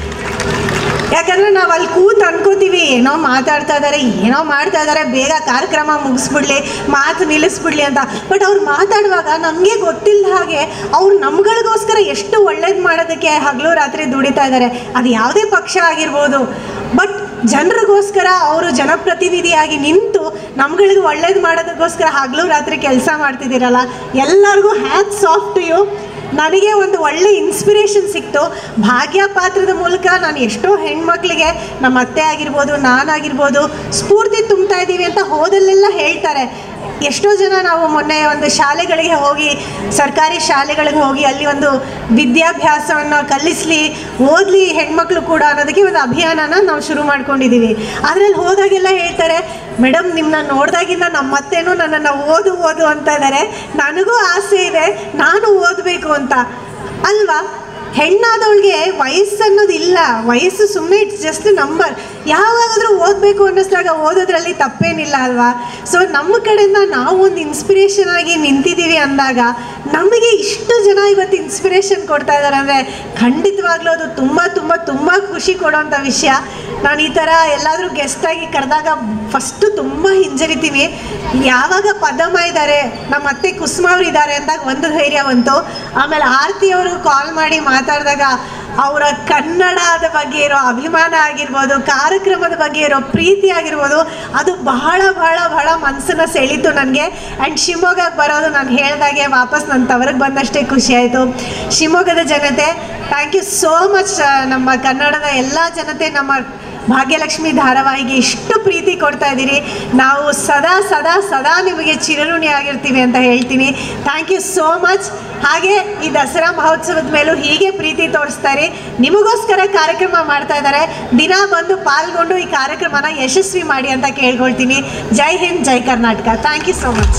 ಯಾಕಂದ್ರೆ ನಾವು ಅಲ್ಲಿ ಕೂತ್ ಅನ್ಕೋತೀವಿ ಏನೋ ಮಾತಾಡ್ತಾ ಇದ್ದಾರೆ ಏನೋ ಮಾಡ್ತಾ ಇದ್ದಾರೆ ಬೇಗ ಕಾರ್ಯಕ್ರಮ ಮುಗಿಸ್ಬಿಡ್ಲಿ ಮಾತು ನಿಲ್ಲಿಸ್ಬಿಡ್ಲಿ ಅಂತ ಬಟ್ ಅವ್ರು ಮಾತಾಡುವಾಗ ನಮಗೆ ಗೊತ್ತಿಲ್ಲ ಹಾಗೆ ಅವ್ರು ನಮ್ಗಳಿಗೋಸ್ಕರ ಎಷ್ಟು ಒಳ್ಳೇದು ಮಾಡೋದಕ್ಕೆ ಹಗಲು ರಾತ್ರಿ ದುಡಿತಾ ಇದ್ದಾರೆ ಅದು ಯಾವುದೇ ಪಕ್ಷ ಆಗಿರ್ಬೋದು ಬಟ್ ಜನರಿಗೋಸ್ಕರ ಅವರು ಜನಪ್ರತಿನಿಧಿಯಾಗಿ ನಿಂತು ನಮ್ಗಳಿಗೆ ಒಳ್ಳೇದು ಮಾಡೋದಕ್ಕೋಸ್ಕರ ಹಗಲು ರಾತ್ರಿ ಕೆಲಸ ಮಾಡ್ತಿದ್ದೀರಲ್ಲ ಎಲ್ಲರಿಗೂ ಹ್ಯಾಟ್ಸ್ ಆಫ್ ಟು ಯು ನನಗೆ ಒಂದು ಒಳ್ಳೆ ಇನ್ಸ್ಪಿರೇಷನ್ ಸಿಕ್ತು ಭಾಗ್ಯ ಪಾತ್ರದ ಮೂಲಕ ನಾನು ಎಷ್ಟೋ ಹೆಣ್ಮಕ್ಳಿಗೆ ನಮ್ಮ ಅತ್ತೆ ಆಗಿರ್ಬೋದು ನಾನಾಗಿರ್ಬೋದು ಸ್ಫೂರ್ತಿ ತುಂಬ್ತಾ ಇದ್ದೀವಿ ಅಂತ ಹೋದಲ್ಲೆಲ್ಲ ಹೇಳ್ತಾರೆ ಎಷ್ಟೋ ಜನ ನಾವು ಮೊನ್ನೆ ಒಂದು ಶಾಲೆಗಳಿಗೆ ಹೋಗಿ ಸರ್ಕಾರಿ ಶಾಲೆಗಳಿಗೆ ಹೋಗಿ ಅಲ್ಲಿ ಒಂದು ವಿದ್ಯಾಭ್ಯಾಸವನ್ನು ಕಲಿಸ್ಲಿ ಓದಲಿ ಹೆಣ್ಮಕ್ಳು ಕೂಡ ಅನ್ನೋದಕ್ಕೆ ಒಂದು ಅಭಿಯಾನನ ನಾವು ಶುರು ಮಾಡ್ಕೊಂಡಿದ್ದೀವಿ ಅದ್ರಲ್ಲಿ ಹೋದಾಗೆಲ್ಲ ಹೇಳ್ತಾರೆ ಮೇಡಮ್ ನಿಮ್ಮನ್ನ ನೋಡಿದಾಗಿಂದ ನಮ್ಮ ಅತ್ತೆನೂ ನನ್ನನ್ನು ಓದು ಓದು ಅಂತ ಇದ್ದಾರೆ ನನಗೂ ಆಸೆ ಇದೆ ನಾನು ಓದಬೇಕು ಅಂತ ಅಲ್ವಾ ಹೆಣ್ಣಾದವಳಿಗೆ ವಯಸ್ಸು ಅನ್ನೋದು ಇಲ್ಲ ವಯಸ್ಸು ಸುಮ್ಮನೆ ಇಟ್ಸ್ ಜಸ್ಟ್ ನಂಬರ್ ಯಾವಾಗಾದರೂ ಓದಬೇಕು ಅನ್ನಿಸ್ದಾಗ ಓದೋದ್ರಲ್ಲಿ ತಪ್ಪೇನಿಲ್ಲ ಅಲ್ವಾ ಸೊ ನಮ್ಮ ಕಡೆಯಿಂದ ನಾವು ಒಂದು ಇನ್ಸ್ಪಿರೇಷನ್ ಆಗಿ ನಿಂತಿದ್ದೀವಿ ಅಂದಾಗ ನಮಗೆ ಇಷ್ಟು ಜನ ಇವತ್ತು ಇನ್ಸ್ಪಿರೇಷನ್ ಕೊಡ್ತಾ ಇದ್ದಾರೆ ಅಂದರೆ ಖಂಡಿತವಾಗ್ಲೂ ಅದು ತುಂಬ ತುಂಬ ತುಂಬ ಖುಷಿ ಕೊಡೋಂಥ ವಿಷಯ ನಾನು ಈ ಥರ ಎಲ್ಲಾದರೂ ಗೆಸ್ಟಾಗಿ ಕರೆದಾಗ ಫಸ್ಟು ತುಂಬ ಹಿಂಜರಿತೀನಿ ಯಾವಾಗ ಪದಮ ಇದ್ದಾರೆ ನಮ್ಮ ಅತ್ತೆ ಕುಸುಮ ಅವ್ರು ಇದ್ದಾರೆ ಅಂದಾಗ ಒಂದು ಧೈರ್ಯ ಬಂತು ಆಮೇಲೆ ಆರತಿ ಅವರು ಕಾಲ್ ಮಾಡಿ ಮಾತಾಡಿದಾಗ ಅವರ ಕನ್ನಡದ ಬಗ್ಗೆ ಇರೋ ಅಭಿಮಾನ ಆಗಿರ್ಬೋದು ಕಾರ್ಯಕ್ರಮದ ಬಗ್ಗೆ ಇರೋ ಪ್ರೀತಿ ಆಗಿರ್ಬೋದು ಅದು ಬಹಳ ಬಹಳ ಬಹಳ ಮನಸ್ಸನ್ನ ಸೆಳೀತು ನನಗೆ ಆ್ಯಂಡ್ ಶಿವಮೊಗ್ಗಕ್ಕೆ ಬರೋದು ನಾನು ಹೇಳ್ದಾಗೆ ವಾಪಸ್ ನನ್ನ ತವರಿಗೆ ಬಂದಷ್ಟೇ ಖುಷಿ ಆಯಿತು ಶಿವಮೊಗ್ಗದ ಜನತೆ ಥ್ಯಾಂಕ್ ಯು ಸೋ ಮಚ್ ನಮ್ಮ ಕನ್ನಡದ ಎಲ್ಲ ಜನತೆ ನಮ್ಮ ಭಾಗ್ಯಲಕ್ಷ್ಮಿ ಧಾರಾವಾಹಿಗೆ ಇಷ್ಟು ಪ್ರೀತಿ ಕೊಡ್ತಾ ಇದ್ದೀರಿ ನಾವು ಸದಾ ಸದಾ ಸದಾ ನಿಮಗೆ ಚಿರಋಣಿ ಆಗಿರ್ತೀವಿ ಅಂತ ಹೇಳ್ತೀನಿ ಥ್ಯಾಂಕ್ ಯು ಸೋ ಮಚ್ ಹಾಗೆ ಈ ದಸರಾ ಮಹೋತ್ಸವದ ಮೇಲೂ ಹೀಗೆ ಪ್ರೀತಿ ತೋರಿಸ್ತಾರೆ ನಿಮಗೋಸ್ಕರ ಕಾರ್ಯಕ್ರಮ ಮಾಡ್ತಾ ಇದ್ದಾರೆ ದಿನ ಬಂದು ಪಾಲ್ಗೊಂಡು ಈ ಕಾರ್ಯಕ್ರಮನ ಯಶಸ್ವಿ ಮಾಡಿ ಅಂತ ಕೇಳ್ಕೊಳ್ತೀನಿ Jai Hind Jai Karnataka thank you so much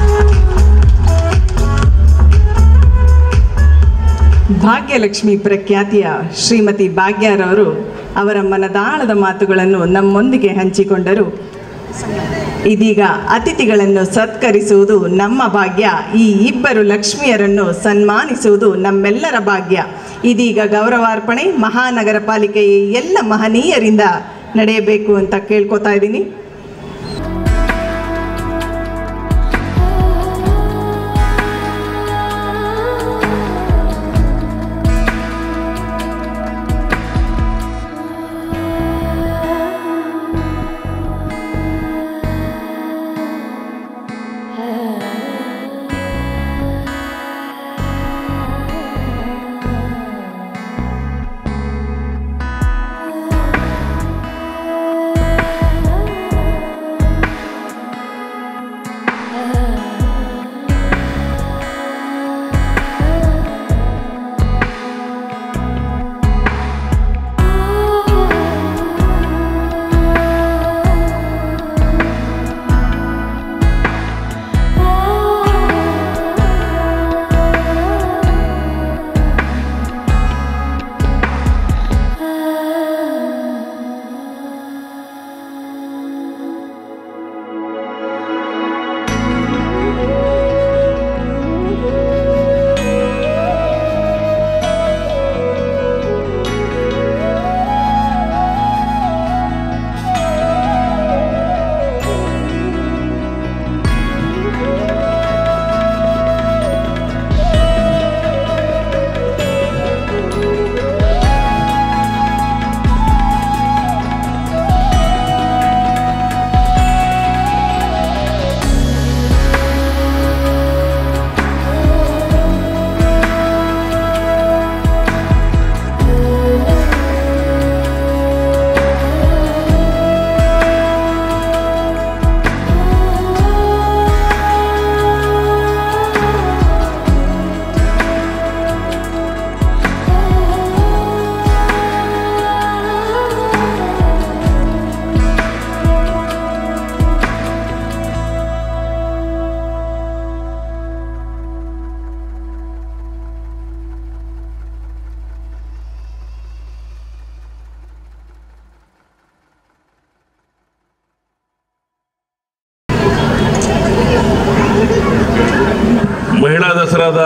Bhagyalakshmi ಪ್ರಖ್ಯಾತಿಯ ಶ್ರೀಮತಿ ಭಾಗ್ಯರವರು ಅವರ ಮನದಾಳದ ಮಾತುಗಳನ್ನು ನಮ್ಮೊಂದಿಗೆ ಹಂಚಿಕೊಂಡರು ಇದೀಗ ಅತಿಥಿಗಳನ್ನು ಸತ್ಕರಿಸುವುದು ನಮ್ಮ ಭಾಗ್ಯ ಈ ಇಬ್ಬರು ಲಕ್ಷ್ಮಿಯರನ್ನು ಸನ್ಮಾನಿಸುವುದು ನಮ್ಮೆಲ್ಲರ ಭಾಗ್ಯ ಇದೀಗ ಗೌರವಾರ್ಪಣೆ ಮಹಾನಗರ ಪಾಲಿಕೆಯ ಎಲ್ಲ ಮಹನೀಯರಿಂದ ನಡೆಯಬೇಕು ಅಂತ ಕೇಳ್ಕೊತಾ ಇದ್ದೀನಿ ಆ ಮಹಿಳಾ ದಸರಾದ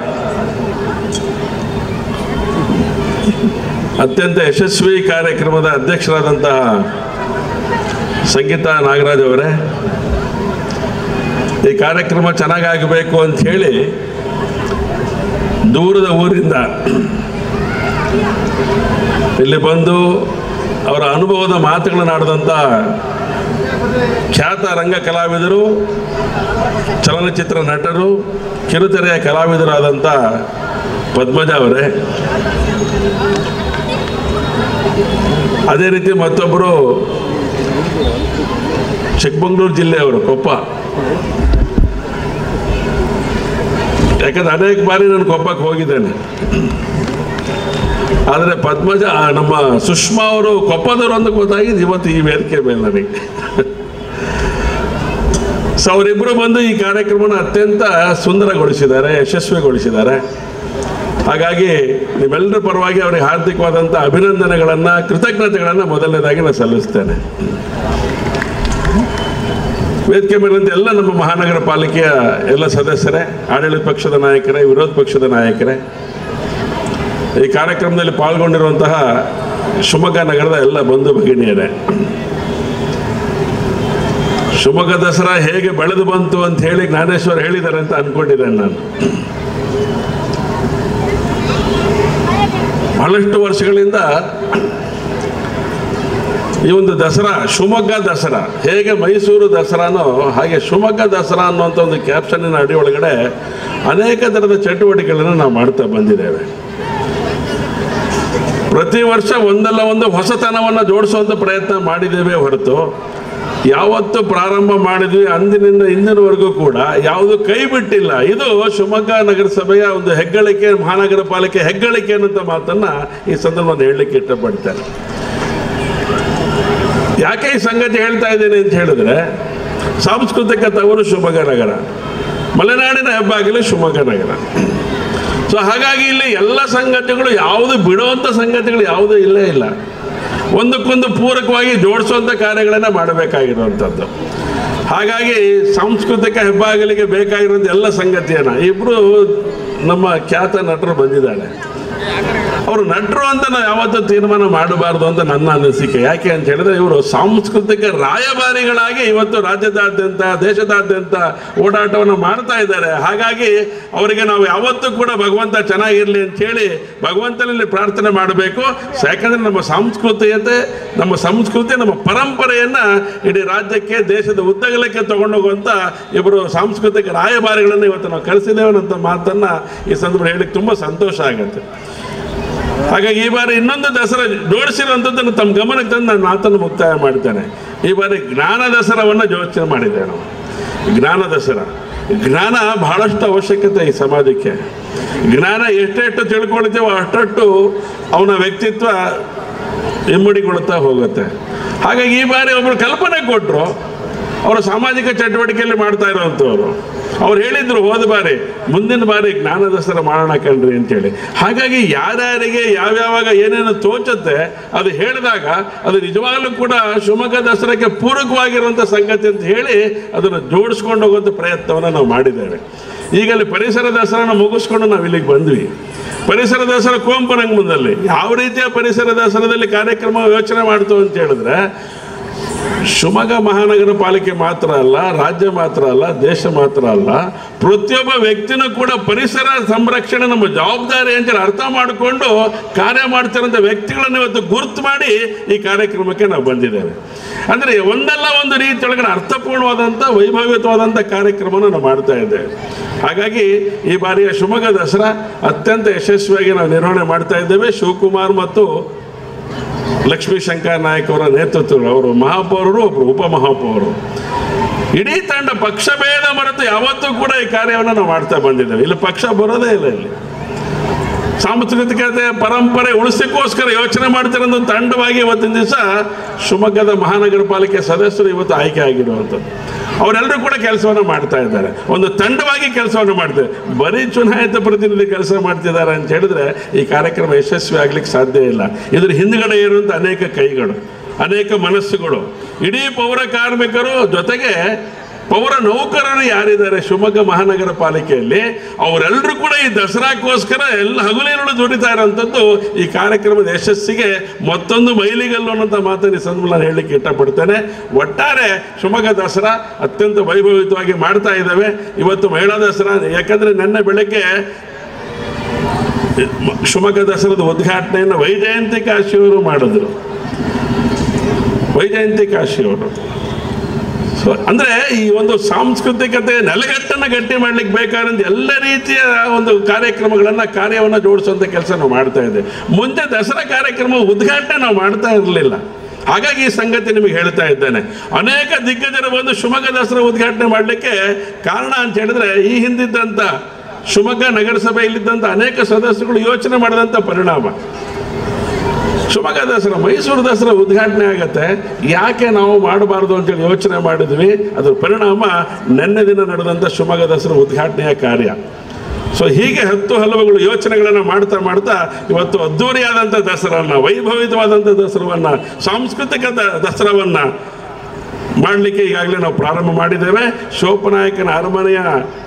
ಅತ್ಯಂತ ಯಶಸ್ವಿ ಕಾರ್ಯಕ್ರಮದ ಅಧ್ಯಕ್ಷರಾದಂತಹ ಸಂಗೀತಾ ನಾಗರಾಜ್ ಅವರೇ ಈ ಕಾರ್ಯಕ್ರಮ ಚೆನ್ನಾಗಾಗಬೇಕು ಅಂತ ಹೇಳಿ ದೂರದ ಊರಿಂದ ಇಲ್ಲಿ ಬಂದು ಅವರ ಅನುಭವದ ಮಾತುಗಳನ್ನಾಡಿದಂಥ ಖ್ಯಾತ ರಂಗ ಕಲಾವಿದರು ಚಲನಚಿತ್ರ ನಟರು ಕಿರುತೆರೆಯ ಕಲಾವಿದರಾದಂಥ ಪದ್ಮಜ ಅವರೇ ಅದೇ ರೀತಿ ಮತ್ತೊಬ್ಬರು ಚಿಕ್ಕಮಗಳೂರು ಜಿಲ್ಲೆಯವರು ಕೊಪ್ಪ ಯಾಕಂದ್ರೆ ಅನೇಕ ಬಾರಿ ನಾನು ಕೊಪ್ಪಕ್ಕೆ ಹೋಗಿದ್ದೇನೆ ಆದರೆ ಪದ್ಮಜ ಆ, ನಮ್ಮ ಸುಷ್ಮಾ ಅವರು ಕೊಪ್ಪದವರು ಅಂತ ಗೊತ್ತಾಗಿದ್ದು ಇವತ್ತು ಈ ವೇದಿಕೆ ಮೇಲೆ ನನಗೆ ಸೊ ಅವರಿಬ್ಬರು ಬಂದು ಈ ಕಾರ್ಯಕ್ರಮನ ಅತ್ಯಂತ ಸುಂದರಗೊಳಿಸಿದ್ದಾರೆ ಯಶಸ್ವಿಗೊಳಿಸಿದ್ದಾರೆ ಹಾಗಾಗಿ ನಿಮ್ಮೆಲ್ಲರ ಪರವಾಗಿ ಅವರಿಗೆ ಹಾರ್ದಿಕವಾದಂಥ ಅಭಿನಂದನೆಗಳನ್ನು ಕೃತಜ್ಞತೆಗಳನ್ನು ಮೊದಲನೇದಾಗಿ ನಾನು ಸಲ್ಲಿಸ್ತೇನೆ ವೇದಿಕೆ ಮೇಲಿಂದ ಎಲ್ಲ ನಮ್ಮ ಮಹಾನಗರ ಪಾಲಿಕೆಯ ಎಲ್ಲ ಸದಸ್ಯರೇ ಆಡಳಿತ ಪಕ್ಷದ ನಾಯಕರೇ ವಿರೋಧ ಪಕ್ಷದ ನಾಯಕರೇ ಈ ಕಾರ್ಯಕ್ರಮದಲ್ಲಿ ಪಾಲ್ಗೊಂಡಿರುವಂತಹ ಶಿವಮೊಗ್ಗ ನಗರದ ಎಲ್ಲ ಬಂಧು ಭಗಿನಿಯರೇ ಶಿವಮೊಗ್ಗ ದಸರಾ ಹೇಗೆ ಬೆಳೆದು ಬಂತು ಅಂತ ಹೇಳಿ ಜ್ಞಾನೇಶ್ವರ್ ಹೇಳಿದ್ದಾರೆ ಅಂತ ಅನ್ಕೊಂಡಿದ್ದೇನೆ ನಾನು ಬಹಳಷ್ಟು ವರ್ಷಗಳಿಂದ ಈ ಒಂದು ದಸರಾ ಶಿವಮೊಗ್ಗ ದಸರಾ ಹೇಗೆ ಮೈಸೂರು ದಸರಾನೋ ಹಾಗೆ ಶಿವಮೊಗ್ಗ ದಸರಾ ಅನ್ನುವಂಥ ಒಂದು ಕ್ಯಾಪ್ಷನ್ನಿನ ಅಡಿ ಒಳಗಡೆ ಅನೇಕ ಥರದ ಚಟುವಟಿಕೆಗಳನ್ನು ನಾವು ಮಾಡ್ತಾ ಬಂದಿದ್ದೇವೆ ಪ್ರತಿ ವರ್ಷ ಒಂದಲ್ಲ ಒಂದು ಹೊಸತನವನ್ನು ಜೋಡಿಸುವಂಥ ಪ್ರಯತ್ನ ಮಾಡಿದ್ದೇವೆ ಹೊರತು ಯಾವತ್ತು ಪ್ರಾರಂಭ ಮಾಡಿದ್ವಿ ಅಂದಿನಿಂದ ಇಂದಿನವರೆಗೂ ಕೂಡ ಯಾವುದು ಕೈ ಬಿಟ್ಟಿಲ್ಲ ಇದು ಶಿವಮೊಗ್ಗ ನಗರಸಭೆಯ ಒಂದು ಹೆಗ್ಗಳಿಕೆ ಮಹಾನಗರ ಪಾಲಿಕೆ ಹೆಗ್ಗಳಿಕೆ ಅನ್ನೋಂಥ ಮಾತನ್ನ ಈ ಸಂದರ್ಭದಲ್ಲಿ ಹೇಳಲಿಕ್ಕೆ ಇಷ್ಟಪಡ್ತೇನೆ ಯಾಕೆ ಈ ಸಂಗತಿ ಹೇಳ್ತಾ ಇದ್ದೇನೆ ಅಂತ ಹೇಳಿದ್ರೆ ಸಾಂಸ್ಕೃತಿಕ ತವರು ಶಿವಮೊಗ್ಗ ನಗರ ಮಲೆನಾಡಿನ ಹೆಬ್ಬಾಗಿಲು ಶಿವಮೊಗ್ಗ ನಗರ ಸೊ ಹಾಗಾಗಿ ಇಲ್ಲಿ ಎಲ್ಲ ಸಂಗತಿಗಳು ಯಾವುದು ಬಿಡುವಂಥ ಸಂಗತಿಗಳು ಯಾವುದೂ ಇಲ್ಲೇ ಇಲ್ಲ ಒಂದಕ್ಕೊಂದು ಪೂರಕವಾಗಿ ಜೋಡಿಸುವಂಥ ಕಾರ್ಯಗಳನ್ನು ಮಾಡಬೇಕಾಗಿರುವಂಥದ್ದು ಹಾಗಾಗಿ ಸಾಂಸ್ಕೃತಿಕ ಹೆಬ್ಬಾಗಿಲಿಗೆ ಬೇಕಾಗಿರುವಂಥ ಎಲ್ಲ ಸಂಗತಿಯನ್ನು ಇಬ್ಬರು ನಮ್ಮ ಖ್ಯಾತ ನಟರು ಬಂದಿದ್ದಾರೆ ಅವರು ನಟರು ಅಂತ ನಾವು ಯಾವತ್ತೂ ತೀರ್ಮಾನ ಮಾಡಬಾರ್ದು ಅಂತ ನನ್ನ ಅನಿಸಿಕೆ ಯಾಕೆ ಅಂತ ಹೇಳಿದ್ರೆ ಇವರು ಸಾಂಸ್ಕೃತಿಕ ರಾಯಭಾರಿಗಳಾಗಿ ಇವತ್ತು ರಾಜ್ಯದಾದ್ಯಂತ ದೇಶದಾದ್ಯಂತ ಓಡಾಟವನ್ನು ಮಾಡ್ತಾ ಇದ್ದಾರೆ ಹಾಗಾಗಿ ಅವರಿಗೆ ನಾವು ಯಾವತ್ತೂ ಕೂಡ ಭಗವಂತ ಚೆನ್ನಾಗಿರಲಿ ಅಂತ ಹೇಳಿ ಭಗವಂತನಲ್ಲಿ ಪ್ರಾರ್ಥನೆ ಮಾಡಬೇಕು ಯಾಕಂದ್ರೆ ನಮ್ಮ ಸಾಂಸ್ಕೃತಿಯತೆ ನಮ್ಮ ಸಂಸ್ಕೃತಿ ನಮ್ಮ ಪರಂಪರೆಯನ್ನ ಇಡೀ ರಾಜ್ಯಕ್ಕೆ ದೇಶದ ಉದ್ದಗಲಕ್ಕೆ ತಗೊಂಡೋಗುವಂತ ಇಬ್ಬರು ಸಾಂಸ್ಕೃತಿಕ ರಾಯಭಾರಿಗಳನ್ನು ಇವತ್ತು ನಾವು ಕಳಿಸಿದ್ದೇವೆ ಅನ್ನೋ ಮಾತನ್ನ ಈ ಸಂದರ್ಭ ಹೇಳಿಕ್ಕೆ ತುಂಬಾ ಸಂತೋಷ ಆಗುತ್ತೆ ಹಾಗಾಗಿ ಈ ಬಾರಿ ಇನ್ನೊಂದು ದಸರಾ ಜೋಡಿಸಿರುವಂಥದ್ದನ್ನು ತಮ್ಮ ಗಮನಕ್ಕೆ ತಂದು ನಾನು ಮಾತನ್ನು ಮುಕ್ತಾಯ ಮಾಡ್ತೇನೆ ಈ ಬಾರಿ ಜ್ಞಾನ ದಸರಾವನ್ನು ಯೋಚನೆ ಮಾಡಿದ್ದೇವೆ ನಾವು ಜ್ಞಾನ ದಸರಾ ಜ್ಞಾನ ಬಹಳಷ್ಟು ಅವಶ್ಯಕತೆ ಈ ಸಮಾಜಕ್ಕೆ ಜ್ಞಾನ ಎಷ್ಟೆಷ್ಟು ತಿಳ್ಕೊಳ್ತೇವೋ ಅಷ್ಟಷ್ಟು ಅವನ ವ್ಯಕ್ತಿತ್ವ ಇಮ್ಮಡಿಗೊಳ್ತಾ ಹೋಗುತ್ತೆ ಹಾಗಾಗಿ ಈ ಬಾರಿ ಒಬ್ಬರು ಕಲ್ಪನೆ ಕೊಟ್ಟರು ಅವರು ಸಾಮಾಜಿಕ ಚಟುವಟಿಕೆಯಲ್ಲಿ ಮಾಡ್ತಾ ಇರುವಂಥವ್ರು ಅವ್ರು ಹೇಳಿದ್ರು ಹೋದ ಬಾರಿ ಮುಂದಿನ ಬಾರಿ ಜ್ಞಾನ ದಸರಾ ಮಾಡೋಣ ಕಣ್ರಿ ಅಂತೇಳಿ ಹಾಗಾಗಿ ಯಾರ್ಯಾರಿಗೆ ಯಾವ್ಯಾವಾಗ ಏನೇನು ತೋಚುತ್ತೆ ಅದು ಹೇಳಿದಾಗ ಅದು ನಿಜವಾಗ್ಲೂ ಕೂಡ ಶಿವಮೊಗ್ಗ ದಸರಾಕ್ಕೆ ಪೂರಕವಾಗಿರುವಂಥ ಸಂಗತಿ ಅಂತ ಹೇಳಿ ಅದನ್ನು ಜೋಡಿಸ್ಕೊಂಡು ಹೋಗುವಂಥ ಪ್ರಯತ್ನವನ್ನು ನಾವು ಮಾಡಿದ್ದೇವೆ ಈಗ ಅಲ್ಲಿ ಪರಿಸರ ದಸರಾನ ಮುಗಿಸ್ಕೊಂಡು ನಾವು ಇಲ್ಲಿಗೆ ಬಂದ್ವಿ ಪರಿಸರ ದಸರಾ ಕುವೆಂಪು ರಂಗಮಂದಲ್ಲಿ ಯಾವ ರೀತಿಯ ಪರಿಸರ ದಸರಾದಲ್ಲಿ ಕಾರ್ಯಕ್ರಮ ಯೋಚನೆ ಮಾಡ್ತು ಅಂತ ಹೇಳಿದ್ರೆ ಶಿವಮೊಗ್ಗ ಮಹಾನಗರ ಪಾಲಿಕೆ ಮಾತ್ರ ಅಲ್ಲ ರಾಜ್ಯ ಮಾತ್ರ ಅಲ್ಲ ದೇಶ ಮಾತ್ರ ಅಲ್ಲ ಪ್ರತಿಯೊಬ್ಬ ವ್ಯಕ್ತಿನೂ ಕೂಡ ಪರಿಸರ ಸಂರಕ್ಷಣೆ ನಮ್ಮ ಜವಾಬ್ದಾರಿ ಅಂತೇಳಿ ಅರ್ಥ ಮಾಡಿಕೊಂಡು ಕಾರ್ಯ ಮಾಡ್ತಿರೋಂಥ ವ್ಯಕ್ತಿಗಳನ್ನು ಇವತ್ತು ಗುರುತು ಮಾಡಿ ಈ ಕಾರ್ಯಕ್ರಮಕ್ಕೆ ನಾವು ಬಂದಿದ್ದೇವೆ ಅಂದರೆ ಒಂದಲ್ಲ ಒಂದು ರೀತಿಯೊಳಗಡೆ ಅರ್ಥಪೂರ್ಣವಾದಂಥ ವೈಭವಿತವಾದಂಥ ಕಾರ್ಯಕ್ರಮನ ನಾವು ಮಾಡ್ತಾ ಇದ್ದೇವೆ ಹಾಗಾಗಿ ಈ ಬಾರಿಯ ಶಿವಮೊಗ್ಗ ದಸರಾ ಅತ್ಯಂತ ಯಶಸ್ವಿಯಾಗಿ ನಾವು ನಿರ್ವಹಣೆ ಮಾಡ್ತಾ ಇದ್ದೇವೆ ಶಿವಕುಮಾರ್ ಮತ್ತು ಲಕ್ಷ್ಮೀ ಶಂಕರ್ ನಾಯಕ್ ಅವರ ನೇತೃತ್ವದಲ್ಲಿ ಅವರು ಮಹಾಪೌರರು ಒಬ್ಬರು ಉಪಮಹಾಪೌರರು ಇಡೀ ತಂಡ ಪಕ್ಷ ಭೇದ ಮರೆತು ಯಾವತ್ತೂ ಕೂಡ ಈ ಕಾರ್ಯವನ್ನು ನಾವು ಮಾಡ್ತಾ ಬಂದಿದ್ದೇವೆ ಇಲ್ಲಿ ಪಕ್ಷ ಬರೋದೇ ಇಲ್ಲ ಇಲ್ಲಿ ಸಾಂಸ್ಕೃತಿಕತೆ ಪರಂಪರೆ ಉಳಿಸಕ್ಕೋಸ್ಕರ ಯೋಚನೆ ಮಾಡ್ತಿರೋ ಒಂದು ತಂಡವಾಗಿ ಇವತ್ತಿನ ದಿವಸ ಶಿವಮೊಗ್ಗದ ಮಹಾನಗರ ಪಾಲಿಕೆ ಸದಸ್ಯರು ಇವತ್ತು ಆಯ್ಕೆ ಆಗಿರುವಂಥದ್ದು ಅವರೆಲ್ಲರೂ ಕೂಡ ಕೆಲಸವನ್ನು ಮಾಡ್ತಾ ಇದ್ದಾರೆ ಒಂದು ತಂಡವಾಗಿ ಕೆಲಸವನ್ನು ಮಾಡ್ತಾರೆ ಬರೀ ಚುನಾಯಿತ ಪ್ರತಿನಿಧಿ ಕೆಲಸ ಮಾಡ್ತಿದ್ದಾರೆ ಅಂತ ಹೇಳಿದ್ರೆ ಈ ಕಾರ್ಯಕ್ರಮ ಯಶಸ್ವಿ ಆಗ್ಲಿಕ್ಕೆ ಸಾಧ್ಯ ಇಲ್ಲ ಇದ್ರ ಹಿಂದ್ಗಡೆ ಇರುವಂಥ ಅನೇಕ ಕೈಗಳು ಅನೇಕ ಮನಸ್ಸುಗಳು ಇಡೀ ಪೌರ ಕಾರ್ಮಿಕರು ಜೊತೆಗೆ ಪೌರ ನೌಕರರು ಯಾರಿದ್ದಾರೆ ಶಿವಮೊಗ್ಗ ಮಹಾನಗರ ಪಾಲಿಕೆಯಲ್ಲಿ ಅವರೆಲ್ಲರೂ ಕೂಡ ಈ ದಸರಾಕ್ಕೋಸ್ಕರ ಎಲ್ಲ ಹಗಲಿರುಳು ದುಡಿತಾ ಇರೋಂಥದ್ದು ಈ ಕಾರ್ಯಕ್ರಮದ ಯಶಸ್ಸಿಗೆ ಮತ್ತೊಂದು ಮೈಲಿಗಲ್ಲು ಅನ್ನೋಂಥ ಮಾತನ್ನು ಈ ಸಂದರ್ಭ ನಾನು ಹೇಳಲಿಕ್ಕೆ ಇಷ್ಟಪಡ್ತೇನೆ ಒಟ್ಟಾರೆ ಶಿವಮೊಗ್ಗ ದಸರಾ ಅತ್ಯಂತ ವೈಭವಿತವಾಗಿ ಮಾಡ್ತಾ ಇದ್ದಾವೆ ಇವತ್ತು ಮಹಿಳಾ ದಸರಾ ಯಾಕಂದ್ರೆ ನನ್ನ ಬೆಳಗ್ಗೆ ಮ- ಶಿವಮೊಗ್ಗ ದಸರಾದ ಉದ್ಘಾಟನೆಯನ್ನು ವೈಜಯಂತಿ ಕಾಶಿಯವರು ಮಾಡಿದ್ರು ವೈಜಯಂತಿ ಕಾಶಿಯವರು ಸೊ ಅಂದರೆ ಈ ಒಂದು ಸಾಂಸ್ಕೃತಿಕತೆ ನೆಲೆಗಟ್ಟನ್ನು ಗಟ್ಟಿ ಮಾಡ್ಲಿಕ್ಕೆ ಬೇಕಾದಂಥ ಎಲ್ಲ ರೀತಿಯ ಒಂದು ಕಾರ್ಯಕ್ರಮಗಳನ್ನು ಕಾರ್ಯವನ್ನು ಜೋಡಿಸುವಂಥ ಕೆಲಸ ನಾವು ಮಾಡ್ತಾ ಇದ್ದೇವೆ ಮುಂದೆ ದಸರಾ ಕಾರ್ಯಕ್ರಮ ಉದ್ಘಾಟನೆ ನಾವು ಮಾಡ್ತಾ ಇರಲಿಲ್ಲ ಹಾಗಾಗಿ ಈ ಸಂಗತಿ ನಿಮಗೆ ಹೇಳ್ತಾ ಇದ್ದೇನೆ ಅನೇಕ ದಿಗ್ಗಜರು ಬಂದು ಶಿವಮೊಗ್ಗ ದಸರಾ ಉದ್ಘಾಟನೆ ಮಾಡಲಿಕ್ಕೆ ಕಾರಣ ಅಂತ ಹೇಳಿದ್ರೆ ಈ ಹಿಂದಿದ್ದಂಥ ಶಿವಮೊಗ್ಗ ನಗರಸಭೆಯಲ್ಲಿದ್ದಂಥ ಅನೇಕ ಸದಸ್ಯರುಗಳು ಯೋಚನೆ ಮಾಡಿದಂಥ ಪರಿಣಾಮ ಶಿವಮೊಗ್ಗ ದಸರಾ ಮೈಸೂರು ದಸರಾ ಉದ್ಘಾಟನೆ ಆಗತ್ತೆ ಯಾಕೆ ನಾವು ಮಾಡಬಾರ್ದು ಅಂತೇಳಿ ಯೋಚನೆ ಮಾಡಿದ್ವಿ ಅದ್ರ ಪರಿಣಾಮ ನಿನ್ನೆ ದಿನ ನಡೆದಂಥ ಶಿವಮೊಗ್ಗ ದಸರಾ ಉದ್ಘಾಟನೆಯ ಕಾರ್ಯ ಸೊ ಹೀಗೆ ಹತ್ತು ಹಲವುಗಳು ಯೋಚನೆಗಳನ್ನು ಮಾಡ್ತಾ ಮಾಡ್ತಾ ಇವತ್ತು ಅದ್ಧೂರಿಯಾದಂಥ ದಸರಾನ ವೈಭವಿತವಾದಂಥ ದಸರಾವನ್ನ ಸಾಂಸ್ಕೃತಿಕ ದ- ದಸರಾವನ್ನ ಮಾಡಲಿಕ್ಕೆ ಈಗಾಗಲೇ ನಾವು ಪ್ರಾರಂಭ ಮಾಡಿದ್ದೇವೆ ಶೋಪನಾಯಕನ ಅರಮನೆಯ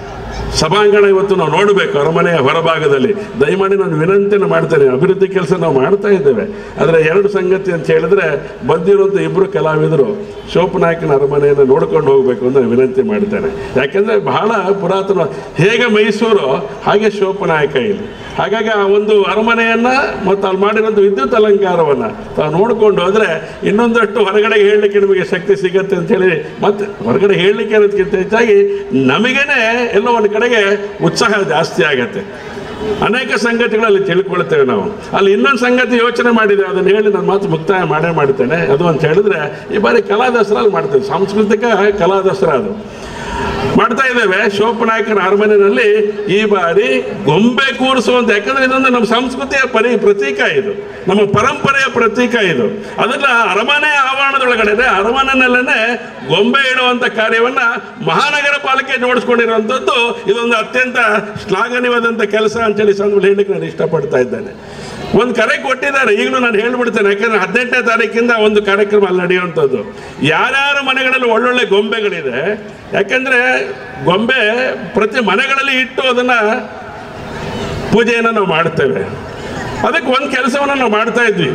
ಸಭಾಂಗಣ ಇವತ್ತು ನಾವು ನೋಡಬೇಕು ಅರಮನೆಯ ಹೊರಭಾಗದಲ್ಲಿ ದಯಮಾಡಿ ನಾನು ವಿನಂತಿಯನ್ನು ಮಾಡ್ತೇನೆ ಅಭಿವೃದ್ಧಿ ಕೆಲಸ ನಾವು ಮಾಡ್ತಾ ಇದ್ದೇವೆ ಆದರೆ ಎರಡು ಸಂಗತಿ ಅಂತ ಹೇಳಿದ್ರೆ ಬಂದಿರುವಂಥ ಇಬ್ಬರು ಕಲಾವಿದರು ಶೋಪನಾಯಕನ ಅರಮನೆಯನ್ನು ನೋಡ್ಕೊಂಡು ಹೋಗಬೇಕು ಅಂತ ನಾನು ವಿನಂತಿ ಮಾಡ್ತೇನೆ ಯಾಕೆಂದರೆ ಬಹಳ ಪುರಾತನ ಹೇಗೆ ಮೈಸೂರು ಹಾಗೆ ಶೋಪನಾಯಕ ಇಲ್ಲಿ ಹಾಗಾಗಿ ಆ ಒಂದು ಅರಮನೆಯನ್ನು ಮತ್ತು ಅಲ್ಲಿ ಮಾಡಿರೋಂಥ ವಿದ್ಯುತ್ ಅಲಂಕಾರವನ್ನು ತಾವು ನೋಡ್ಕೊಂಡು ಹೋದರೆ ಇನ್ನೊಂದಷ್ಟು ಹೊರಗಡೆ ಹೇಳಲಿಕ್ಕೆ ನಿಮಗೆ ಶಕ್ತಿ ಸಿಗತ್ತೆ ಅಂತೇಳಿ ಮತ್ತೆ ಹೊರಗಡೆ ಹೇಳಲಿಕ್ಕೆ ಅನ್ನೋದಕ್ಕಿಂತ ಹೆಚ್ಚಾಗಿ ನಮಗೇನೆ ಎಲ್ಲೋ ಒಂದು ಕಡೆಗೆ ಉತ್ಸಾಹ ಜಾಸ್ತಿ ಆಗತ್ತೆ ಅನೇಕ ಸಂಗತಿಗಳಲ್ಲಿ ತಿಳ್ಕೊಳ್ತೇವೆ ನಾವು ಅಲ್ಲಿ ಇನ್ನೊಂದು ಸಂಗತಿ ಯೋಚನೆ ಮಾಡಿದೆ ಅದನ್ನು ಹೇಳಿ ನಾನು ಮಾತು ಮುಕ್ತಾಯ ಮಾಡೇ ಮಾಡ್ತೇನೆ ಅದು ಅಂತ ಹೇಳಿದ್ರೆ ಈ ಬಾರಿ ಕಲಾ ದಸರಾ ಅಲ್ಲಿ ಮಾಡ್ತೇವೆ ಸಾಂಸ್ಕೃತಿಕ ಕಲಾ ದಸರಾ ಅದು ಮಾಡ್ತಾ ಇದ್ದೇವೆ ಶೋಪನಾಯಕನ ಅರಮನೆಯಲ್ಲಿ ಈ ಬಾರಿ ಗೊಂಬೆ ಕೂರಿಸುವಂತ ಯಾಕಂದ್ರೆ ಇದೊಂದು ನಮ್ಮ ಸಂಸ್ಕೃತಿಯ ಪರಿ ಪ್ರತೀಕ ಇದು ನಮ್ಮ ಪರಂಪರೆಯ ಪ್ರತೀಕ ಇದು ಅದನ್ನ ಅರಮನೆ ಆವರಣದೊಳಗಡೆ ಅರಮನೆಯಲ್ಲೇ ಗೊಂಬೆ ಇಡುವಂತ ಕಾರ್ಯವನ್ನ ಮಹಾನಗರ ಪಾಲಿಕೆ ಜೋಡಿಸ್ಕೊಂಡಿರುವಂಥದ್ದು ಇದೊಂದು ಅತ್ಯಂತ ಶ್ಲಾಘನೀಯವಾದಂಥ ಕೆಲಸ ಅಂತೇಳಿ ಸಂದರ್ಭ ಹೇಳಲಿಕ್ಕೆ ನಾನು ಇಷ್ಟಪಡ್ತಾ ಇದ್ದೇನೆ ಒಂದು ಕರೆ ಕೊಟ್ಟಿದ್ದಾರೆ ಈಗಲೂ ನಾನು ಹೇಳ್ಬಿಡ್ತೇನೆ ಯಾಕಂದ್ರೆ ಹದಿನೆಂಟನೇ ತಾರೀಕಿಂದ ಒಂದು ಕಾರ್ಯಕ್ರಮ ಅಲ್ಲಿ ನಡೆಯುವಂಥದ್ದು ಯಾರ್ಯಾರ ಮನೆಗಳಲ್ಲಿ ಒಳ್ಳೊಳ್ಳೆ ಗೊಂಬೆಗಳಿದೆ ಯಾಕಂದ್ರೆ ಗೊಂಬೆ ಪ್ರತಿ ಮನೆಗಳಲ್ಲಿ ಇಟ್ಟು ಅದನ್ನ ಪೂಜೆಯನ್ನು ನಾವು ಮಾಡ್ತೇವೆ ಅದಕ್ಕೆ ಒಂದು ಕೆಲಸವನ್ನು ನಾವು ಮಾಡ್ತಾ ಇದ್ವಿ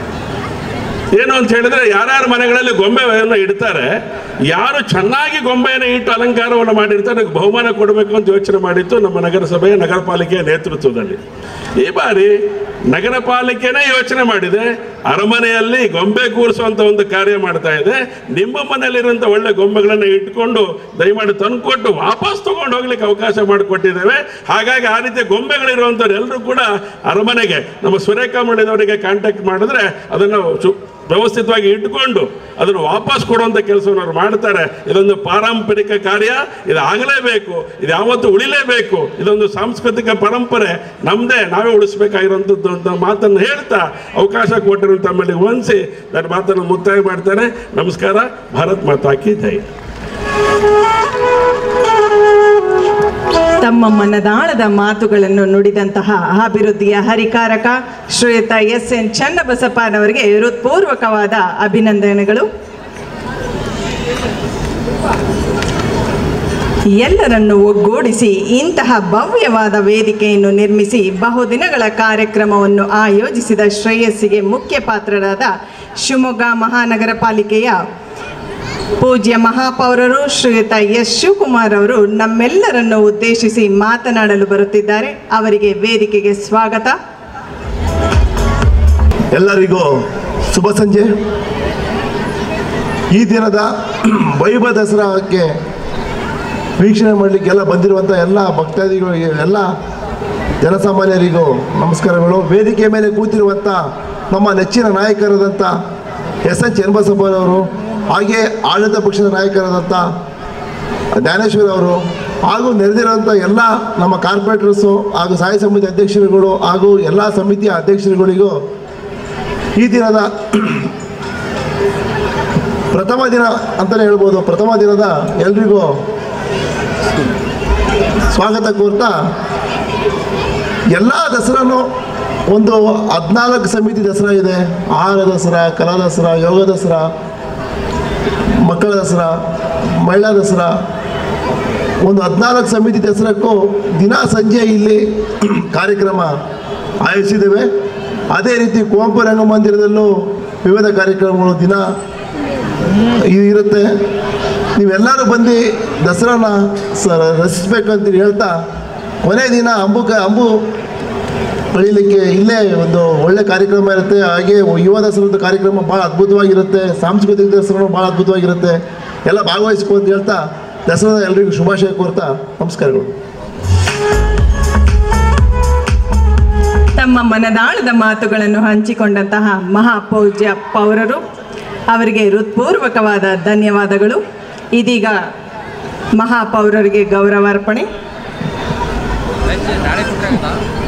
ಏನು ಅಂತ ಹೇಳಿದ್ರೆ ಯಾರ್ಯಾರ ಮನೆಗಳಲ್ಲಿ ಗೊಂಬೆಯನ್ನು ಇಡ್ತಾರೆ ಯಾರು ಚೆನ್ನಾಗಿ ಗೊಂಬೆಯನ್ನು ಇಟ್ಟು ಅಲಂಕಾರವನ್ನು ಮಾಡಿರ್ತಾರೆ ಅದಕ್ಕೆ ಬಹುಮಾನ ಕೊಡಬೇಕು ಅಂತ ಯೋಚನೆ ಮಾಡಿತ್ತು ನಮ್ಮ ನಗರಸಭೆಯ ನಗರ ಪಾಲಿಕೆಯ ನೇತೃತ್ವದಲ್ಲಿ ಈ ಬಾರಿ ನಗರ ಪಾಲಿಕೆನೇ ಯೋಚನೆ ಮಾಡಿದೆ ಅರಮನೆಯಲ್ಲಿ ಗೊಂಬೆ ಕೂರಿಸುವಂತ ಒಂದು ಕಾರ್ಯ ಮಾಡ್ತಾ ಇದೆ ನಿಮ್ಮ ಮನೆಯಲ್ಲಿರುವಂಥ ಒಳ್ಳೆ ಗೊಂಬೆಗಳನ್ನು ಇಟ್ಕೊಂಡು ದಯಮಾಡಿ ತಂದುಕೊಟ್ಟು ವಾಪಸ್ ತಗೊಂಡು ಹೋಗ್ಲಿಕ್ಕೆ ಅವಕಾಶ ಮಾಡಿಕೊಟ್ಟಿದ್ದೇವೆ ಹಾಗಾಗಿ ಆ ರೀತಿಯ ಗೊಂಬೆಗಳಿರುವಂಥವ್ರು ಎಲ್ಲರೂ ಕೂಡ ಅರಮನೆಗೆ ನಮ್ಮ ಸುರೇಖಾ ಮಾಡಿದವರಿಗೆ ಕಾಂಟ್ಯಾಕ್ಟ್ ಮಾಡಿದ್ರೆ ಅದನ್ನು ಸು- ವ್ಯವಸ್ಥಿತವಾಗಿ ಇಟ್ಕೊಂಡು ಅದನ್ನು ವಾಪಸ್ ಕೊಡುವಂಥ ಕೆಲಸವನ್ನು ಅವ್ರು ಮಾಡ್ತಾರೆ ಇದೊಂದು ಪಾರಂಪರಿಕ ಕಾರ್ಯ ಇದು ಆಗಲೇಬೇಕು ಇದು ಯಾವತ್ತೂ ಉಳಿಲೇಬೇಕು ಇದೊಂದು ಸಾಂಸ್ಕೃತಿಕ ಪರಂಪರೆ ನಮ್ಮದೇ ನಾವೇ ಉಳಿಸ್ಬೇಕಾಗಿರುವಂಥದ್ದು ಅಂತ ಮಾತನ್ನು ಹೇಳ್ತಾ ಅವಕಾಶ ಕೊಟ್ಟಿರೋ ತಮ್ಮಲ್ಲಿ ವಂದಿಸಿ ನನ್ನ ಮಾತನ್ನು ಮುಕ್ತಾಯ ಮಾಡ್ತೇನೆ ನಮಸ್ಕಾರ ಭಾರತ್ ಮಾತಾ ಕಿ ಜೈ ತಮ್ಮ ಮನದಾಳದ ಮಾತುಗಳನ್ನು ನುಡಿದಂತಹ ಅಭಿವೃದ್ಧಿಯ ಹರಿಕಾರಕ ಶ್ರೀಯುತ ಎಸ್ ಎನ್ ಚನ್ನಬಸಪ್ಪನವರಿಗೆ ಹೃತ್ಪೂರ್ವಕವಾದ ಅಭಿನಂದನೆಗಳು ಎಲ್ಲರನ್ನು ಒಗ್ಗೂಡಿಸಿ ಇಂತಹ ಭವ್ಯವಾದ ವೇದಿಕೆಯನ್ನು ನಿರ್ಮಿಸಿ ಬಹುದಿನಗಳ ಕಾರ್ಯಕ್ರಮವನ್ನು ಆಯೋಜಿಸಿದ ಶ್ರೇಯಸ್ಸಿಗೆ ಮುಖ್ಯ ಪಾತ್ರರಾದ ಶಿವಮೊಗ್ಗ ಮಹಾನಗರ ಪಾಲಿಕೆಯ ಪೂಜ್ಯ ಮಹಾಪೌರರು ಶ್ರೀಯುತ ಎಸ್ ಶಿವಕುಮಾರ್ ಅವರು ನಮ್ಮೆಲ್ಲರನ್ನು ಉದ್ದೇಶಿಸಿ ಮಾತನಾಡಲು ಬರುತ್ತಿದ್ದಾರೆ ಅವರಿಗೆ ವೇದಿಕೆಗೆ ಸ್ವಾಗತ ಎಲ್ಲರಿಗೂ ಶುಭ ಸಂಜೆ ಈ ದಿನದ ವೈಭವ ದಸರಾಕ್ಕೆ ವೀಕ್ಷಣೆ ಮಾಡಲಿಕ್ಕೆ ಎಲ್ಲ ಬಂದಿರುವಂಥ ಎಲ್ಲ ಭಕ್ತಾದಿಗಳಿಗೆ ಎಲ್ಲ ಜನಸಾಮಾನ್ಯರಿಗೂ ನಮಸ್ಕಾರಗಳು ವೇದಿಕೆ ಮೇಲೆ ಕೂತಿರುವಂಥ ನಮ್ಮ ನೆಚ್ಚಿನ ನಾಯಕರಾದಂಥ ಎಸ್ ಎನ್ ಚನ್ನಬಸಪ್ಪನವರು ಹಾಗೆ ಆಡಳಿತ ಪಕ್ಷದ ನಾಯಕರಾದಂಥ ಜ್ಞಾನೇಶ್ವರ ಅವರು ಹಾಗೂ ನೆರೆದಿರುವಂಥ ಎಲ್ಲ ನಮ್ಮ ಕಾರ್ಪೊರೇಟರ್ಸು ಹಾಗೂ ಸಹಾಯ ಸಮಿತಿ ಅಧ್ಯಕ್ಷರುಗಳು ಹಾಗೂ ಎಲ್ಲ ಸಮಿತಿಯ ಅಧ್ಯಕ್ಷರುಗಳಿಗೂ ಈ ದಿನದ ಪ್ರಥಮ ದಿನ ಅಂತಲೇ ಹೇಳ್ಬೋದು ಪ್ರಥಮ ದಿನದ ಎಲ್ರಿಗೂ ಸ್ವಾಗತ ಕೋರ್ತಾ ಎಲ್ಲ ದಸರಾನು ಒಂದು ಹದಿನಾಲ್ಕು ಸಮಿತಿ ದಸರಾ ಇದೆ ಆಹಾರ ದಸರಾ ಕಲಾ ದಸರಾ ಯೋಗ ದಸರಾ ಮಕ್ಕಳ ದಸರಾ ಮಹಿಳಾ ದಸರಾ ಒಂದು ಹದಿನಾಲ್ಕು ಸಮಿತಿ ದಸರಕ್ಕೂ ದಿನ ಸಂಜೆ ಇಲ್ಲಿ ಕಾರ್ಯಕ್ರಮ ಆಯೋಜಿಸಿದ್ದೇವೆ ಅದೇ ರೀತಿ ಕುವೆಂಪು ರಂಗಮಂದಿರದಲ್ಲೂ ವಿವಿಧ ಕಾರ್ಯಕ್ರಮಗಳು ದಿನ ಇ- ಇರುತ್ತೆ ನೀವೆಲ್ಲರೂ ಬಂದು ದಸರಾನ ಸ ರಚಿಸ್ಬೇಕಂತ ಹೇಳ್ತಾ ಕೊನೆ ದಿನ ಅಂಬು ಕ ಅಂಬು ಕಳೀಲಿಕ್ಕೆ ಇಲ್ಲೇ ಒಂದು ಒಳ್ಳೆ ಕಾರ್ಯಕ್ರಮ ಇರುತ್ತೆ ಹಾಗೆ ಯುವ ದಸರದ ಕಾರ್ಯಕ್ರಮ ಭಾಳ ಅದ್ಭುತವಾಗಿರುತ್ತೆ ಸಾಂಸ್ಕೃತಿಕ ದಸರಾ ಭಾಳ ಅದ್ಭುತವಾಗಿರುತ್ತೆ ಎಲ್ಲ ಭಾಗವಹಿಸ್ಕೊ ಅಂತ ಹೇಳ್ತಾ ದಸರಾದ ಎಲ್ರಿಗೂ ಶುಭಾಶಯ ಕೋರ್ತಾ ನಮಸ್ಕಾರಗಳು ತಮ್ಮ ಮನದಾಳದ ಮಾತುಗಳನ್ನು ಹಂಚಿಕೊಂಡಂತಹ ಮಹಾಪೂಜ್ಯ ಪೌರರು ಅವರಿಗೆ ಹೃತ್ಪೂರ್ವಕವಾದ ಧನ್ಯವಾದಗಳು ಇದೀಗ ಮಹಾಪೌರರಿಗೆ ಗೌರವಾರ್ಪಣೆ ನಾಳೆ ಕೊಟ್ಟಾಗಲ್ಲ